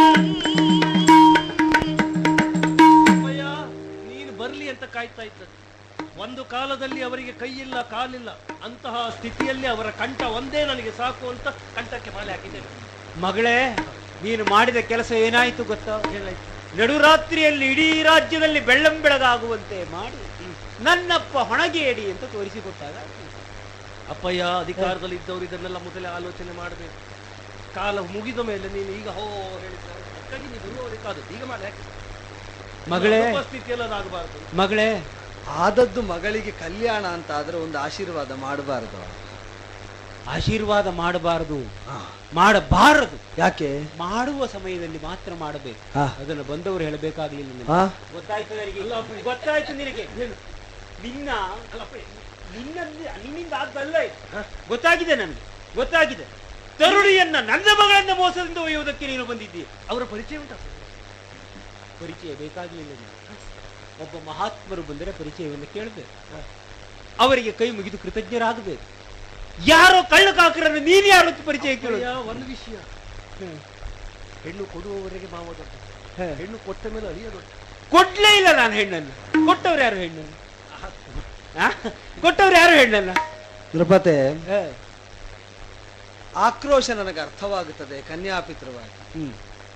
ಅಯ್ಯ ನೀನು ಬರ್ಲಿ ಅಂತ ಕಾಯ್ತಾ ಇದ್ದದ್ದು ಒಂದು ಕಾಲದಲ್ಲಿ ಅವರಿಗೆ ಕೈಯಿಲ್ಲ ಕಾಲಿಲ್ಲ ಅಂತಹ ಸ್ಥಿತಿಯಲ್ಲಿ ಅವರ ಕಂಠ ಒಂದೇ ನನಗೆ ಸಾಕು ಅಂತ ಕಂಠಕ್ಕೆ ಮಾಲೆ ಹಾಕಿದ್ದೇನೆ ಮಗಳೇ ನೀನು ಮಾಡಿದ ಕೆಲಸ ಏನಾಯ್ತು ಗೊತ್ತಾ ಏನಾಯ್ತು ನಡುರಾತ್ರಿಯಲ್ಲಿ ಇಡೀ ರಾಜ್ಯದಲ್ಲಿ ಬೆಳ್ಳಂ ಬೆಳಗಾಗುವಂತೆ ಮಾಡಿ ನನ್ನಪ್ಪ ಹೊಣಗೇಡಿ ಅಂತ ತೋರಿಸಿಕೊಟ್ಟಾಗ ಅಪ್ಪಯ್ಯ ಅಧಿಕಾರದಲ್ಲಿ ಇದ್ದವರು ಇದನ್ನೆಲ್ಲ ಮೊದಲೇ ಆಲೋಚನೆ ಮಾಡಬೇಕು ಕಾಲ ಮುಗಿದ ಮೇಲೆ ನೀನು ಈಗ ಹೋ ಹೇಳಿದ್ರೆ ಅದಕ್ಕಾಗಿ ನೀವು ಬರುವವರಿಗಾದದ್ದು ಈಗ ಮಾಡಿ ಹಾಕಿ ಮಗಳೇ ಉಪಸ್ಥಿತಿಯಲ್ಲಿ ಅದಾಗಬಾರ್ದು ಮಗಳೇ ಆದದ್ದು ಮಗಳಿಗೆ ಕಲ್ಯಾಣ ಅಂತ ಆದ್ರೆ ಒಂದು ಆಶೀರ್ವಾದ ಮಾಡಬಾರದು ಆಶೀರ್ವಾದ ಮಾಡಬಾರದು ಮಾಡಬಾರದು ಯಾಕೆ ಮಾಡುವ ಸಮಯದಲ್ಲಿ ಮಾತ್ರ ಮಾಡಬೇಕು ಹಾ. ಅದನ್ನು ಬಂದವರು ಹೇಳಬೇಕಾಗ್ಲಿಲ್ಲ ನಿನಗೆ. ಹಾ ಗೊತ್ತಾಯ್ತು ನನಗೆ ಗೊತ್ತಾಯ್ತು ನಿನಗೆ ನಿನ್ನ ನಿನ್ನ ನಿನ್ನಿಂದ ಆದ್ದಲ್ಲ ಇದು. ಗೊತ್ತಾಗಿದೆ ನನಗೆ ಗೊತ್ತಾಗಿದೆ ತರುಣಿಯನ್ನ ನನ್ನ ಮಗಳನ್ನ ಮೋಸದಿಂದ ಒಯ್ಯುವುದಕ್ಕೆ ನೀನು ಬಂದಿದ್ದೀಯ ಅವರ ಪರಿಚಯ ಉಂಟಾ ಪರಿಚಯ ಬೇಕಾಗಲಿಲ್ಲ ನಿನಗೆ. ಒಬ್ಬ ಮಹಾತ್ಮರು ಬಂದರೆ ಪರಿಚಯವನ್ನು ಕೇಳಬೇಕು ಅವರಿಗೆ ಕೈ ಮುಗಿದು ಕೃತಜ್ಞರಾಗಬೇಕು ಯಾರೋ ಕಳ್ಳಕಾಕರನ್ನು ನೀನು ಯಾರು ಅಂತ ಪರಿಚಯ ಕೇಳೋದು ಅಪ್ಪಯ್ಯ, ಒಂದು ವಿಷಯ ಹೆಣ್ಣು ಕೊಡುವವರೆಗೆ ಮಾವ ದೊಡ್ಡ ಹೆಣ್ಣು ಕೊಟ್ಟ ಮೇಲೆ ಅಳಿಯ ದೊಡ್ಡ ಕೊಡ್ಲೇ ಇಲ್ಲ ನಾನು ಹೆಣ್ಣನ್ನು ಕೊಟ್ಟವ್ರು ಯಾರು ಹೆಣ್ಣನ್ನು ಆ? ಕೊಟ್ಟವ್ರು ಯಾರು ಹೆಣ್ಣನ್ನ ನೃಪತೆ ಹ. ಆಕ್ರೋಶ ನನಗೆ ಅರ್ಥವಾಗುತ್ತದೆ ಕನ್ಯಾಪಿತೃವಾಗಿ ಹ್ಮ್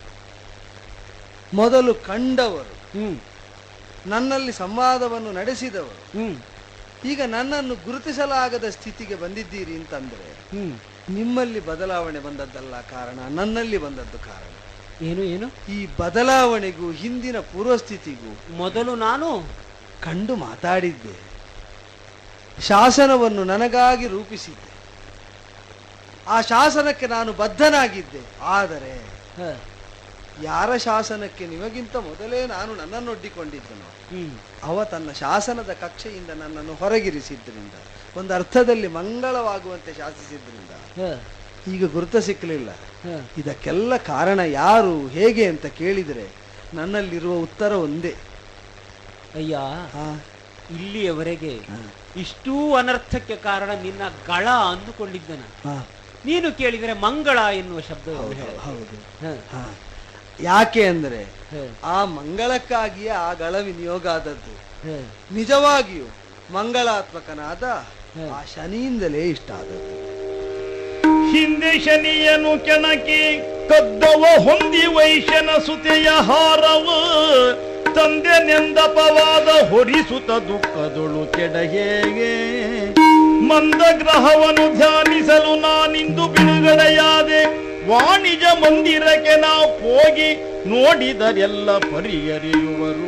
ಮೊದಲು ಕಂಡವರು ಹ್ಮ್ ನನ್ನಲ್ಲಿ ಸಂವಾದವನ್ನು ನಡೆಸಿದವರು ಹ್ಮ್ ಈಗ ನನ್ನನ್ನು ಗುರುತಿಸಲಾಗದ ಸ್ಥಿತಿಗೆ ಬಂದಿದ್ದೀರಿ ಅಂತಂದ್ರೆ ಹ್ಮ್ ನಿಮ್ಮಲ್ಲಿ ಬದಲಾವಣೆ ಬಂದದ್ದಲ್ಲ ಕಾರಣ ನನ್ನಲ್ಲಿ ಬಂದದ್ದು ಕಾರಣ ಏನು ಏನು ಈ ಬದಲಾವಣೆಗೂ ಹಿಂದಿನ ಪೂರ್ವಸ್ಥಿತಿಗೂ ಮೊದಲು ನಾನು ಕಂಡು ಮಾತಾಡಿದ್ದೆ ಶಾಸನವನ್ನು ನನಗಾಗಿ ರೂಪಿಸಿದ್ದೆ ಆ ಶಾಸನಕ್ಕೆ ನಾನು ಬದ್ಧನಾಗಿದ್ದೆ ಆದರೆ ಹ. ಯಾರ ಶಾಸನಕ್ಕೆ ನಿಮಗಿಂತ ಮೊದಲೇ ನಾನು ನನ್ನನ್ನೊಡ್ಡಿಕೊಂಡಿದ್ದನು ಹ್ಮ್ ಅವ ತನ್ನ ಶಾಸನದ ಕಕ್ಷೆಯಿಂದ ನನ್ನನ್ನು ಹೊರಗಿರಿಸಿದ್ರಿಂದ ಒಂದು ಅರ್ಥದಲ್ಲಿ ಮಂಗಳವಾಗುವಂತೆ ಶಾಸಿಸಿದ್ರಿಂದ ಹ. ಈಗ ಗುರುತ ಸಿಕ್ಕಲಿಲ್ಲ ಹ. ಇದಕ್ಕೆಲ್ಲ ಕಾರಣ ಯಾರು ಹೇಗೆ ಅಂತ ಕೇಳಿದರೆ ನನ್ನಲ್ಲಿರುವ ಉತ್ತರ ಒಂದೇ ಅಯ್ಯ ಆ, ಇಲ್ಲಿಯವರೆಗೆ ಆ, ಇಷ್ಟೂ ಅನರ್ಥಕ್ಕೆ ಕಾರಣ ನಿನ್ನ ಗಳ ಅಂದುಕೊಂಡಿದ್ದನ ಆ, ನೀನು ಕೇಳಿದರೆ ಮಂಗಳ ಎನ್ನುವ ಶಬ್ದವನ್ನು ಹೌದು ಹೇಳು. ಹೌದು ಹ. ಆ. ಯಾಕೆ ಅಂದ್ರೆ ಹ. ಆ ಮಂಗಳಕ್ಕಾಗಿಯೇ ಆ ಗಳ ವಿನಿಯೋಗ ಆದದ್ದು ಹ. ನಿಜವಾಗಿಯೂ ಮಂಗಳಾತ್ಮಕನಾದ ಹ. ಆ ಶನಿಯಿಂದಲೇ ಇಷ್ಟ ಆದದ್ದು ಹಿಂದೆ ಶನಿಯನು ಕೆಣಕಿ ಕದ್ದವ ಹೊಂದಿ ವೈಶ್ಯನ ಸುತೆಯ ಹಾರವ ತಂದೆ ನೆಂದಪವಾದ ಹೊರಿಸುತ್ತ ದುಃಖದೊಳು ಕೆಡಹೇಗೆ ಮಂದ ಗ್ರಹವನ್ನು ಧ್ಯಾನಿಸಲು ನಾನಿಂದು ಬಿಡುಗಡೆಯಾದೆ ವಾಣಿಜ್ಯ ಮಂದಿರಕ್ಕೆ ನಾ ಹೋಗಿ ನೋಡಿದರೆಲ್ಲ ಪರಿಹರಿಯುವರು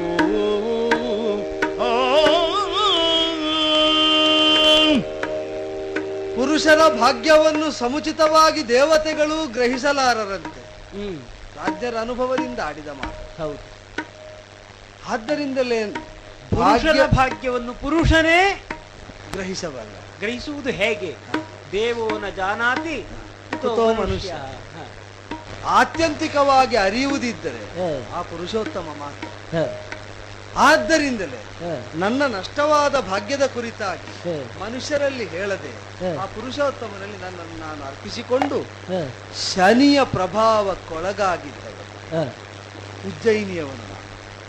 ಆ ಪುರುಷರ ಭಾಗ್ಯವನ್ನು ಸಮುಚಿತವಾಗಿ ದೇವತೆಗಳು ಗ್ರಹಿಸಲಾರರಂತೆ ಹ್ಮ್ ರಾಜ್ಯರ ಅನುಭವದಿಂದ ಆಡಿದ ಮಾತು ಹೌದು ಆದ್ದರಿಂದಲೇ ಪುರುಷನ ಭಾಗ್ಯ ಭಾಗ್ಯವನ್ನು ಪುರುಷನೇ ಗ್ರಹಿಸಬಲ್ಲ ಗ್ರಹಿಸುವುದು ಹೇಗೆ ದೇವೋನ ಜಾನಾತಿ ಕುತೋ ಮನುಷ್ಯ. ಆತ್ಯಂತಿಕವಾಗಿ ಅರಿಯುವುದಿದ್ದರೆ ಆ ಪುರುಷೋತ್ತಮ ಮಾತ್ರ ಆದ್ದರಿಂದಲೇ ನನ್ನ ನಷ್ಟವಾದ ಭಾಗ್ಯದ ಕುರಿತಾಗಿ ಮನುಷ್ಯರಲ್ಲಿ ಹೇಳದೆ ಆ ಪುರುಷೋತ್ತಮನಲ್ಲಿ ನನ್ನನ್ನು ನಾನು ಅರ್ಪಿಸಿಕೊಂಡು ಶನಿಯ ಪ್ರಭಾವಕ್ಕೊಳಗಾಗಿದ್ದವ ಉಜ್ಜಯಿನಿಯವನು ನಾನು.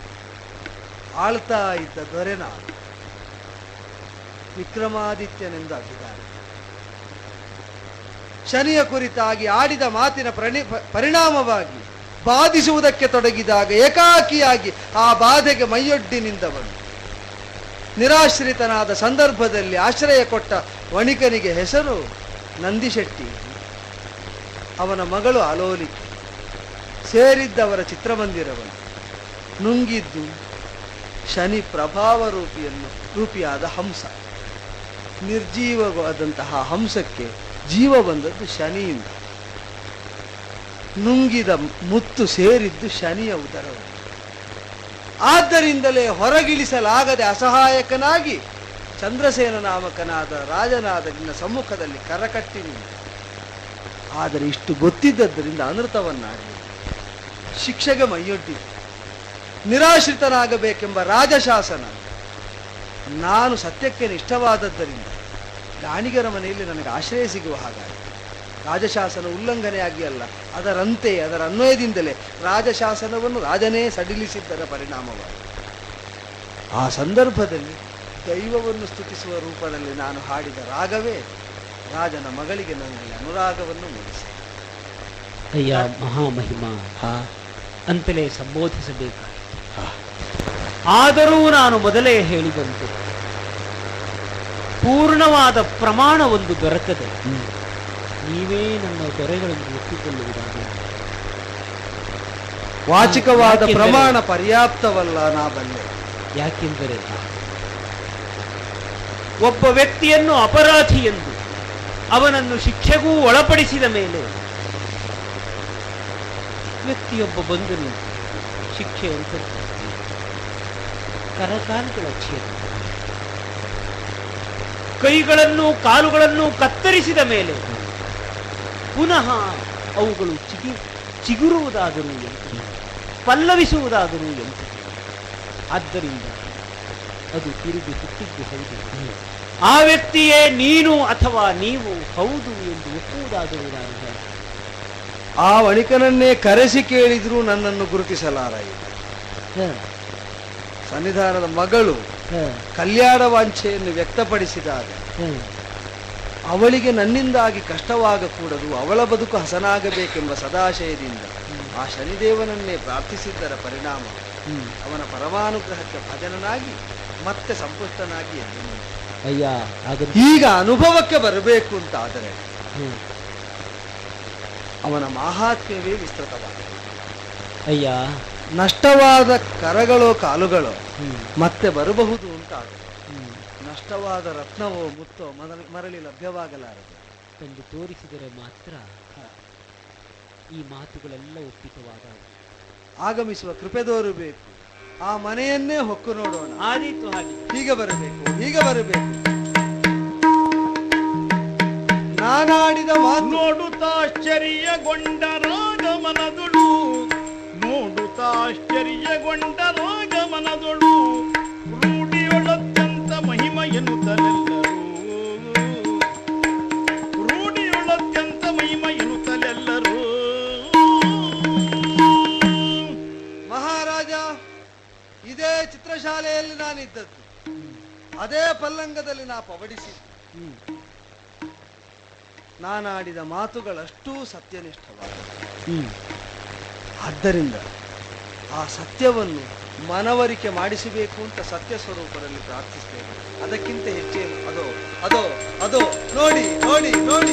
ಆಳ್ತಾ ಇದ್ದ ದೊರೆ ನಾನು ವಿಕ್ರಮಾದಿತ್ಯನೆಂದು ಅಭಿಧಾನ ಶನಿಯ ಕುರಿತಾಗಿ ಆಡಿದ ಮಾತಿನ ಪ್ರಣಿ ಪ- ಪರಿಣಾಮವಾಗಿ ಬಾಧಿಸುವುದಕ್ಕೆ ತೊಡಗಿದಾಗ ಏಕಾಕಿಯಾಗಿ ಆ ಬಾಧೆಗೆ ಮೈಯೊಡ್ಡಿ ನಿಂದವನು ನಿರಾಶ್ರಿತನಾದ ಸಂದರ್ಭದಲ್ಲಿ ಆಶ್ರಯ ಕೊಟ್ಟ ವಣಿಕನಿಗೆ ಹೆಸರು ನಂದಿಶೆಟ್ಟಿ ಅವನ ಮಗಳು ಅಲೋಲಿ ಸೇರಿದ್ದವರ ಚಿತ್ರಮಂದಿರವನ್ನು ನುಂಗಿದ್ದು ಶನಿ ಪ್ರಭಾವ ರೂಪಿಯನ್ನು ರೂಪಿಯಾದ ಹಂಸ ನಿರ್ಜೀವವಾದಂತಹ ಹಂಸಕ್ಕೆ ಜೀವ ಬಂದದ್ದು ಶನಿಯಿಂದ ನುಂಗಿದ ಮುತ್ತು ಸೇರಿದ್ದು ಶನಿಯ ಉದರವು ಆದ್ದರಿಂದಲೇ ಹೊರಗಿಳಿಸಲಾಗದೆ ಅಸಹಾಯಕನಾಗಿ ಚಂದ್ರಸೇನ ನಾಮಕನಾದ ರಾಜನಾದ ನಿನ್ನ ಸಮ್ಮುಖದಲ್ಲಿ ಕರಕಟ್ಟಿ ನಿಂತ ಆದರೆ ಇಷ್ಟು ಗೊತ್ತಿದ್ದದ್ದರಿಂದ ಅನೃತವನ್ನಾಡಿ ಶಿಕ್ಷೆಗೆ ಮೈಯೊಡ್ಡಿದೆ ನಿರಾಶ್ರಿತನಾಗಬೇಕೆಂಬ ರಾಜಶಾಸನ ನಾನು ಸತ್ಯಕ್ಕೆ ನಿಷ್ಠವಾದದ್ದರಿಂದ ಗಾಣಿಗರ ಮನೆಯಲ್ಲಿ ನನಗೆ ಆಶ್ರಯ ಸಿಗುವ ಹಾಗಾಗಿ ರಾಜಶಾಸನ ಉಲ್ಲಂಘನೆಯಾಗಿ ಅಲ್ಲ ಅದರಂತೆ ಅದರ ಅನ್ವಯದಿಂದಲೇ ರಾಜಶಾಸನವನ್ನು ರಾಜನೇ ಸಡಿಲಿಸಿದ್ದರ ಪರಿಣಾಮವಾಗಿ ಆ ಸಂದರ್ಭದಲ್ಲಿ ದೈವವನ್ನು ಸ್ತುತಿಸುವ ರೂಪದಲ್ಲಿ ನಾನು ಹಾಡಿದ ರಾಗವೇ ರಾಜನ ಮಗಳಿಗೆ ನನ್ನಲ್ಲಿ ಅನುರಾಗವನ್ನು ಮೂಡಿಸಿ ಅಯ್ಯ ಮಹಾಮಹಿಮಾ ಅಂತಲೇ ಸಂಬೋಧಿಸಬೇಕಾಯಿತು ಆದರೂ ನಾನು ಮೊದಲೇ ಹೇಳಿದಂತೆ ಪೂರ್ಣವಾದ ಪ್ರಮಾಣ ಒಂದು ದೊರಕದೆ ನೀವೇ ನನ್ನ ದೊರೆಗಳನ್ನು ಒಪ್ಪಿಕೊಳ್ಳುವುದಾದರೆ ವಾಚಿಕವಾದ ಯಾಕೆಂದರೆ- ಪ್ರಮಾಣ ಪರ್ಯಾಪ್ತವಲ್ಲ ನಾ ಬಲ್ಲೆ ಯಾಕೆಂದರೆ ಒಬ್ಬ ವ್ಯಕ್ತಿಯನ್ನು ಅಪರಾಧಿ ಎಂದು ಅವನನ್ನು ಶಿಕ್ಷೆಗೂ ಒಳಪಡಿಸಿದ ಮೇಲೆ ವ್ಯಕ್ತಿಯೊಬ್ಬ ಬಂದು ನಿಂತು ಶಿಕ್ಷೆ ಅಂತ ಕರಕಾಲುಗಳ ಛೇದ ಕೈಗಳನ್ನು ಕಾಲುಗಳನ್ನು ಕತ್ತರಿಸಿದ ಮೇಲೆ ಪುನಃ ಅವುಗಳು ಚಿಗಿ ಚಿಗುರುವುದಾದರೂ ಎಂತ ಪಲ್ಲವಿಸುವುದಾದರೂ ಎಂತ ಆದ್ದರಿಂದ ಅದು ತಿರುಗಿ ಹುಟ್ಟಿದ್ದು ಹೌದು ಆ ವ್ಯಕ್ತಿಯೇ ನೀನು ಅಥವಾ ನೀವು ಹೌದು ಎಂದು ಒಪ್ಪುವುದಾದರೂ ನಾನು ಹೇಳ ಆ ವಣಿಕನನ್ನೇ ಕರೆಸಿ ಕೇಳಿದ್ರೂ ನನ್ನನ್ನು ಗುರುತಿಸಲಾರ ಸನ್ನಿಧಾನದ ಮಗಳು ಕಲ್ಯಾಣ ವಾಂಛೆಯನ್ನು ವ್ಯಕ್ತಪಡಿಸಿದಾಗ ಅವಳಿಗೆ ನನ್ನಿಂದಾಗಿ ಕಷ್ಟವಾಗಕೂಡದು ಅವಳ ಬದುಕು ಹಸನಾಗಬೇಕೆಂಬ ಸದಾಶಯದಿಂದ ಆ ಶನಿದೇವನನ್ನೇ ಪ್ರಾರ್ಥಿಸಿದ್ದರ ಪರಿಣಾಮ ಅವನ ಪರಮಾನುಗ್ರಹಕ್ಕೆ ಭಜನನಾಗಿ ಮತ್ತೆ ಸಂಪುಷ್ಟನಾಗಿ ಎದ್ದು ನಿಂತೆ. ಅಯ್ಯ ಹಾಗಂತ ಈಗ ಅನುಭವಕ್ಕೆ ಬರಬೇಕು ಅಂತ ಆದರೆ ಅವನ ಮಾಹಾತ್ಮ್ಯವೇ ವಿಸ್ತೃತವಾಗಿದೆ ಅಯ್ಯ ನಷ್ಟವಾದ ಕರಗಳೋ ಕಾಲುಗಳೋ ಹ್ಮ್. ಮತ್ತೆ ಬರಬಹುದು ಅಂತ ಆಗುತ್ತೆ ಹ್ಮ್. ನಷ್ಟವಾದ ರತ್ನವೋ ಮುತ್ತೋ ಮರಳಿ- ಮರಳಿ ಲಭ್ಯವಾಗಲಾರದು ತಂದು ತೋರಿಸಿದರೆ ಮಾತ್ರ ಈ ಮಾತುಗಳೆಲ್ಲ ಒಪ್ಪಿತವಾದವು ಆಗಮಿಸುವ ಕೃಪೆ ಬೇಕು ಆ ಮನೆಯನ್ನೇ ಹೊಕ್ಕು ನೋಡೋಣ ಆದೀತು ಹಾಗೆ ಹೀಗೆ ಬರಬೇಕು ಹೀಗೆ ಬರಬೇಕು ನಾನಾಡಿದ ಮಾತು ನೋಡುತ್ತಾಶ್ಚರ್ಯಗೊಂಡ ರಾಗಮನದೊಳು ನೋಡುತ್ತಾಶ್ಚರ್ಯಗೊಂಡ ರಾಗಮನದೊಳು ರೂಢಿಯೊಳತ್ಯಂತ ಮಹಿಮ ಎನ್ನುತ್ತಲೆಲ್ಲರೂ ರೂಢಿಯೊಳತ್ಯಂತ ಮಹಿಮ ಎನ್ನುತ್ತಲೆಲ್ಲರೂ ಮಹಾರಾಜ ಇದೇ ಚಿತ್ರಶಾಲೆಯಲ್ಲಿ ನಾನಿದ್ದದ್ದು ಅದೇ ಪಲ್ಲಂಗದಲ್ಲಿ ನಾ ಪವಡಿಸಿದ್ದು ನಾನಾಡಿದ ಮಾತುಗಳಷ್ಟೂ ಸತ್ಯನಿಷ್ಠವಾದ ಹ್ಮ್ ಆದ್ದರಿಂದ ಆ ಸತ್ಯವನ್ನು ಮನವರಿಕೆ ಮಾಡಿಸಬೇಕು ಅಂತ ಸತ್ಯ ಸ್ವರೂಪದಲ್ಲಿ ಪ್ರಾರ್ಥಿಸ್ತೇವೆ ಅದಕ್ಕಿಂತ ಹೆಚ್ಚೇನು ಅದೋ ಅದೋ ಅದೋ ನೋಡಿ ನೋಡಿ ನೋಡಿ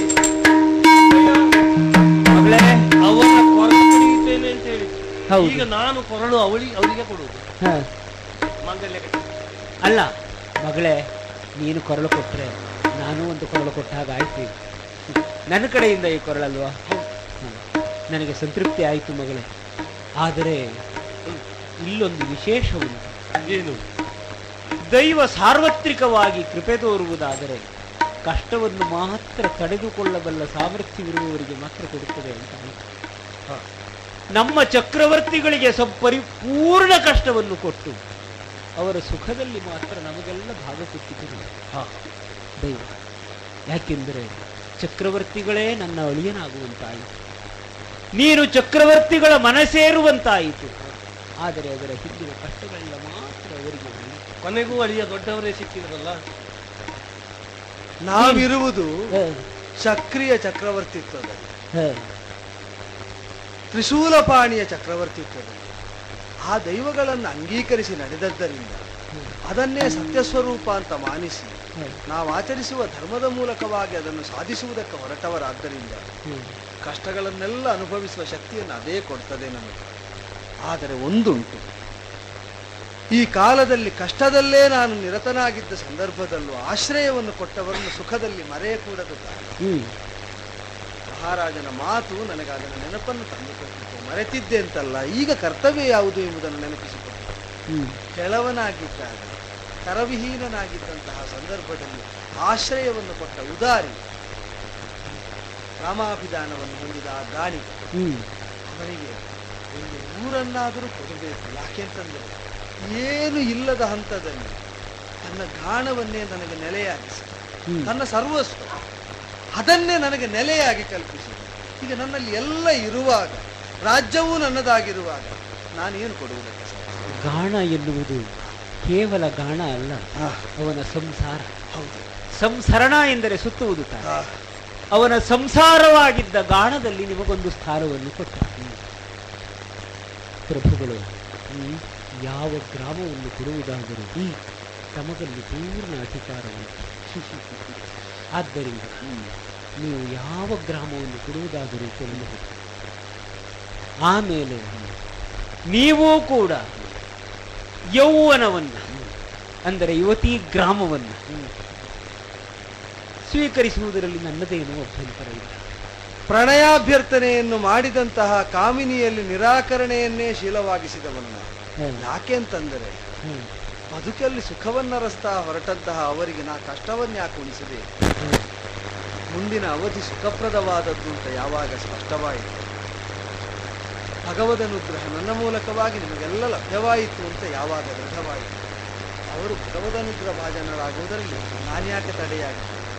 ಮಗಳೇ ಅವರ ಕೊರಳು ಕುಡಿಯುತ್ತೇನೆ ಅಂತ ಹೇಳಿ ಹೌದು. ಈಗ ನಾನು ಕೊರಳು ಅವಳಿ ಅವಳಿಗೆ ಕೊಡುವುದು ಹ. ಮಾಂಗಲ್ಯ ಕಟ್ಟಿ ಅಲ್ಲ ಮಗಳೇ ನೀನು ಕೊರಳು ಕೊಟ್ರೆ ನಾನು ಒಂದು ಕೊರಳು ಕೊಟ್ಟ ಹಾಗಾಯ್ತು ಈಗ. ನನ್ನ ಕಡೆಯಿಂದ ಈ ಕೊರಳಲ್ವಾ ಹ. ನನಗೆ ಸಂತೃಪ್ತಿ ಆಯಿತು ಮಗಳೇ ಆದರೆ ಇಲ್ಲೊಂದು ವಿಶೇಷ ಉಂಟು ಏನು ದೈವ ಸಾರ್ವತ್ರಿಕವಾಗಿ ಕೃಪೆ ತೋರುವುದಾದರೆ ಕಷ್ಟವನ್ನು ಮಾತ್ರ ತಡೆದುಕೊಳ್ಳಬಲ್ಲ ಸಾಮರ್ಥ್ಯವಿರುವವರಿಗೆ ಮಾತ್ರ ಕೊಡುತ್ತದೆ ಅಂತ ಉಂಟು. ಹ. ನಮ್ಮ ಚಕ್ರವರ್ತಿಗಳಿಗೆ ಸ್ವಲ್ಪ ಪರಿಪೂರ್ಣ ಕಷ್ಟವನ್ನು ಕೊಟ್ಟು ಅವರ ಸುಖದಲ್ಲಿ ಮಾತ್ರ ನಮಗೆಲ್ಲ ಭಾಗ ಕೊಟ್ಟಿದ್ದರು ಹ ದೈವ ಯಾಕೆಂದರೆ ಚಕ್ರವರ್ತಿಗಳೇ ನನ್ನ ಅಳಿಯನಾಗುವಂತಾಯಿತು ನೀನು ಚಕ್ರವರ್ತಿಗಳ ಮನಸೇರುವಂತಾಯಿತು ಆದರೆ ಅದರ ಹಿಂದಿನ ಕಷ್ಟಗಳೆಲ್ಲ ಮಾತ್ರ ಅವರಿಗೆ ಉಳಿಯಿತು. ಕೊನೆಗೂ ಅಳಿಯ ದೊಡ್ಡವರೇ ಸಿಕ್ಕಿದ್ರಲ್ಲ ನಾವಿರುವುದು ಹ, ಸಕ್ರಿಯ ಚಕ್ರವರ್ತಿತ್ವದಲ್ಲಿ ಹ, ತ್ರಿಶೂಲಪಾಣಿಯ ಚಕ್ರವರ್ತಿತ್ವದಲ್ಲಿ ಆ ದೈವಗಳನ್ನು ಅಂಗೀಕರಿಸಿ ನಡೆದದ್ದರಿಂದ ಅದನ್ನೇ ಸತ್ಯಸ್ವರೂಪ ಅಂತ ಮಾನಿಸಿ ಹ, ನಾವು ಆಚರಿಸುವ ಧರ್ಮದ ಮೂಲಕವಾಗಿ ಅದನ್ನು ಸಾಧಿಸುವುದಕ್ಕೆ ಹೊರಟವರಾದ್ದರಿಂದ ಹ್ಮ್. ಕಷ್ಟಗಳನ್ನೆಲ್ಲ ಅನುಭವಿಸುವ ಶಕ್ತಿಯನ್ನು ಅದೇ ಕೊಡ್ತದೆ ನಮಗೆ ಆದರೆ ಒಂದುಂಟು ಈ ಕಾಲದಲ್ಲಿ ಕಷ್ಟದಲ್ಲೇ ನಾನು ನಿರತನಾಗಿದ್ದ ಸಂದರ್ಭದಲ್ಲೂ ಆಶ್ರಯವನ್ನು ಕೊಟ್ಟವರನ್ನು ಸುಖದಲ್ಲಿ ಮರೆಯಕೂಡದು ತಾನೆ. ಹ್ಮ್. ಮಹಾರಾಜನ ಮಾತು ನನಗೆ ಅದರ ನೆನಪನ್ನು ತಂದುಕೊಟ್ಟಿತ್ತು ಮರೆತಿದ್ದೆ ಅಂತಲ್ಲ ಈಗ ಕರ್ತವ್ಯ ಯಾವುದು ಎಂಬುದನ್ನು ನೆನಪಿಸಿಕೊಟ್ಟು ಹ್ಮ್. ಕೆಳವನಾಗಿದ್ದಾಗ ಕರವಿಹೀನನಾಗಿದ್ದಂತಹ ಸಂದರ್ಭದಲ್ಲಿ ಆಶ್ರಯವನ್ನು ಕೊಟ್ಟ ಉದಾರಿ ರಾಮಾಭಿಧಾನವನ್ನು ಹೊಂದಿದ ಆ ಗಾಣಿ ಹ್ಮ್. ಅವನಿಗೆ ಒಂದು ಊರನ್ನಾದರೂ ಕೊಡಬೇಕು ಯಾಕೆಂತಂದರೆ ಏನು ಇಲ್ಲದ ಹಂತದಲ್ಲಿ ತನ್ನ ಗಾಣವನ್ನೇ ನನಗೆ ನೆಲೆಯಾಗಿಸಿ ಹ್ಮ್. ನನ್ನ ಸರ್ವಸ್ವ ಅದನ್ನೇ ನನಗೆ ನೆಲೆಯಾಗಿ ಕಲ್ಪಿಸಿ ಈಗ ನನ್ನಲ್ಲಿ ಎಲ್ಲ ಇರುವಾಗ ರಾಜ್ಯವೂ ನನ್ನದಾಗಿರುವಾಗ ನಾನೇನು ಕೊಡುವುದಕ್ಕೆ ಸಾಧ್ಯ? ಗಾಣ ಎನ್ನುವುದು ಕೇವಲ ಗಾಣ ಅಲ್ಲ ಆ, ಅವನ ಸಂಸಾರ ಹೌದು ಸಂಸರಣ ಎಂದರೆ ಸುತ್ತುವುದು ತಾನೆ ಆ, ಅವನ ಸಂಸಾರವಾಗಿದ್ದ ಗಾಣದಲ್ಲಿ ನಿಮಗೊಂದು ಸ್ಥಾನವನ್ನು ಕೊಟ್ಟ ಪ್ರಭುಗಳು ಹ್ಮ್, ಯಾವ ಗ್ರಾಮವನ್ನು ಕೊಡುವುದಾದರೂ ತಮಗಲ್ಲಿ ಪೂರ್ಣ ಅಧಿಕಾರವುಂಟು ಆದ್ದರಿಂದ ನೀವು ಯಾವ ಗ್ರಾಮವನ್ನು ಕೊಡುವುದಾದರೂ ಕೊಡಬಹುದು ಆಮೇಲೆ ನೀವೂ ಕೂಡ ಯೌವನವನ್ನು ಅಂದರೆ ಯುವತಿ ಗ್ರಾಮವನ್ನು ಸ್ವೀಕರಿಸುವುದರಲ್ಲಿ ನನ್ನದೇನೂ ಅಭ್ಯಂತರ ಇಲ್ಲ ಪ್ರಣಯಾಭ್ಯರ್ಥನೆಯನ್ನು ಮಾಡಿದಂತಹ ಕಾಮಿನಿಯಲ್ಲಿ ನಿರಾಕರಣೆಯನ್ನೇ ಶೀಲವಾಗಿಸಿದವನು ನಾನು. ಹ್ಮ್. ಯಾಕೆ ಅಂತಂದರೆ ಹ್ಮ್. ಬದುಕಲ್ಲಿ ಸುಖವನ್ನರಸ್ತಾ ಹೊರಟಂತಹ ಅವರಿಗೆ ನಾ ಕಷ್ಟವನ್ಯಾಕೆ ಉಳಿಸದೆ ಹ್ಮ್. ಮುಂದಿನ ಅವಧಿ ಸುಖಪ್ರದವಾದದ್ದು ಅಂತ ಯಾವಾಗ ಸ್ಪಷ್ಟವಾಯಿತು ಭಗವದನುಗ್ರಹ ನನ್ನ ಮೂಲಕವಾಗಿ ನಿಮಗೆಲ್ಲ ಲಭ್ಯವಾಯಿತು ಅಂತ ಯಾವಾಗ ದೃಢವಾಯಿತು ಅವರು ಭಗವದನುಗ್ರಹ ಭಾಜನರಾಗುವುದರಲ್ಲಿ ನಾನ್ಯಾಕೆ ತಡೆಯಾಗಿ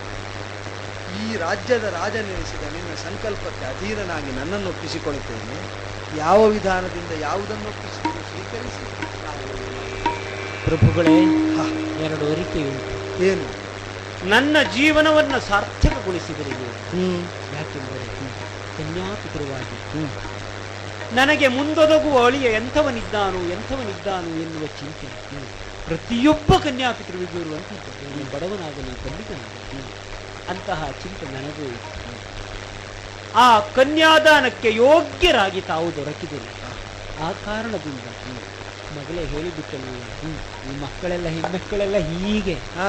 ಈ ರಾಜ್ಯದ ರಾಜನೆನಿಸಿದ ನಿನ್ನ ಸಂಕಲ್ಪಕ್ಕೆ ಅಧೀನನಾಗಿ ನನ್ನನ್ನು ಒಪ್ಪಿಸಿಕೊಳ್ಳುತ್ತೇನೆ ಯಾವ ವಿಧಾನದಿಂದ ಯಾವುದನ್ನು ಒಪ್ಪಿಸಿದ್ರು ಸ್ವೀಕರಿಸಿ ನಾವು ಪ್ರಭುಗಳೇ ಹ, ಎರಡು ಅರಿಕೆಯುಂಟು ಏನು ನನ್ನ ಜೀವನವನ್ನು ಸಾರ್ಥಕಗೊಳಿಸಿದರೆ ನೀವು ಹ್ಮ್ ಯಾಕೆಂದರೆ ಕನ್ಯಾಪಿತೃವಾಗಿ ನನಗೆ ಮುಂದೊದಗುವ ಅಳಿಯ ಎಂಥವನಿದ್ದಾನು ಎಂಥವನಿದ್ದಾನು ಎನ್ನುವ ಚಿಂತೆ ಪ್ರತಿಯೊಬ್ಬ ಕನ್ಯಾಪಿತೃವಿಗೂ ಇರುವಂಥದ್ದು ನೀನು ಬಡವನಾಗಲಿ ಬಲ್ಲಿದನಾಗಲಿ ಅಂತಹ ಚಿಂತೆ ನನಗೂ ಇತ್ತು ಆ ಕನ್ಯಾದಾನಕ್ಕೆ ಯೋಗ್ಯರಾಗಿ ತಾವು ದೊರಕಿದರು ಆ ಕಾರಣದಿಂದ ಮಗಳೇ ಹೇಳಿಬಿಟ್ಟಲ್ಲ ಈ ಮಕ್ಕಳೆಲ್ಲ ಹೆಣ್ಮಕ್ಕಳೆಲ್ಲ ಹೀಗೆ ಹಾ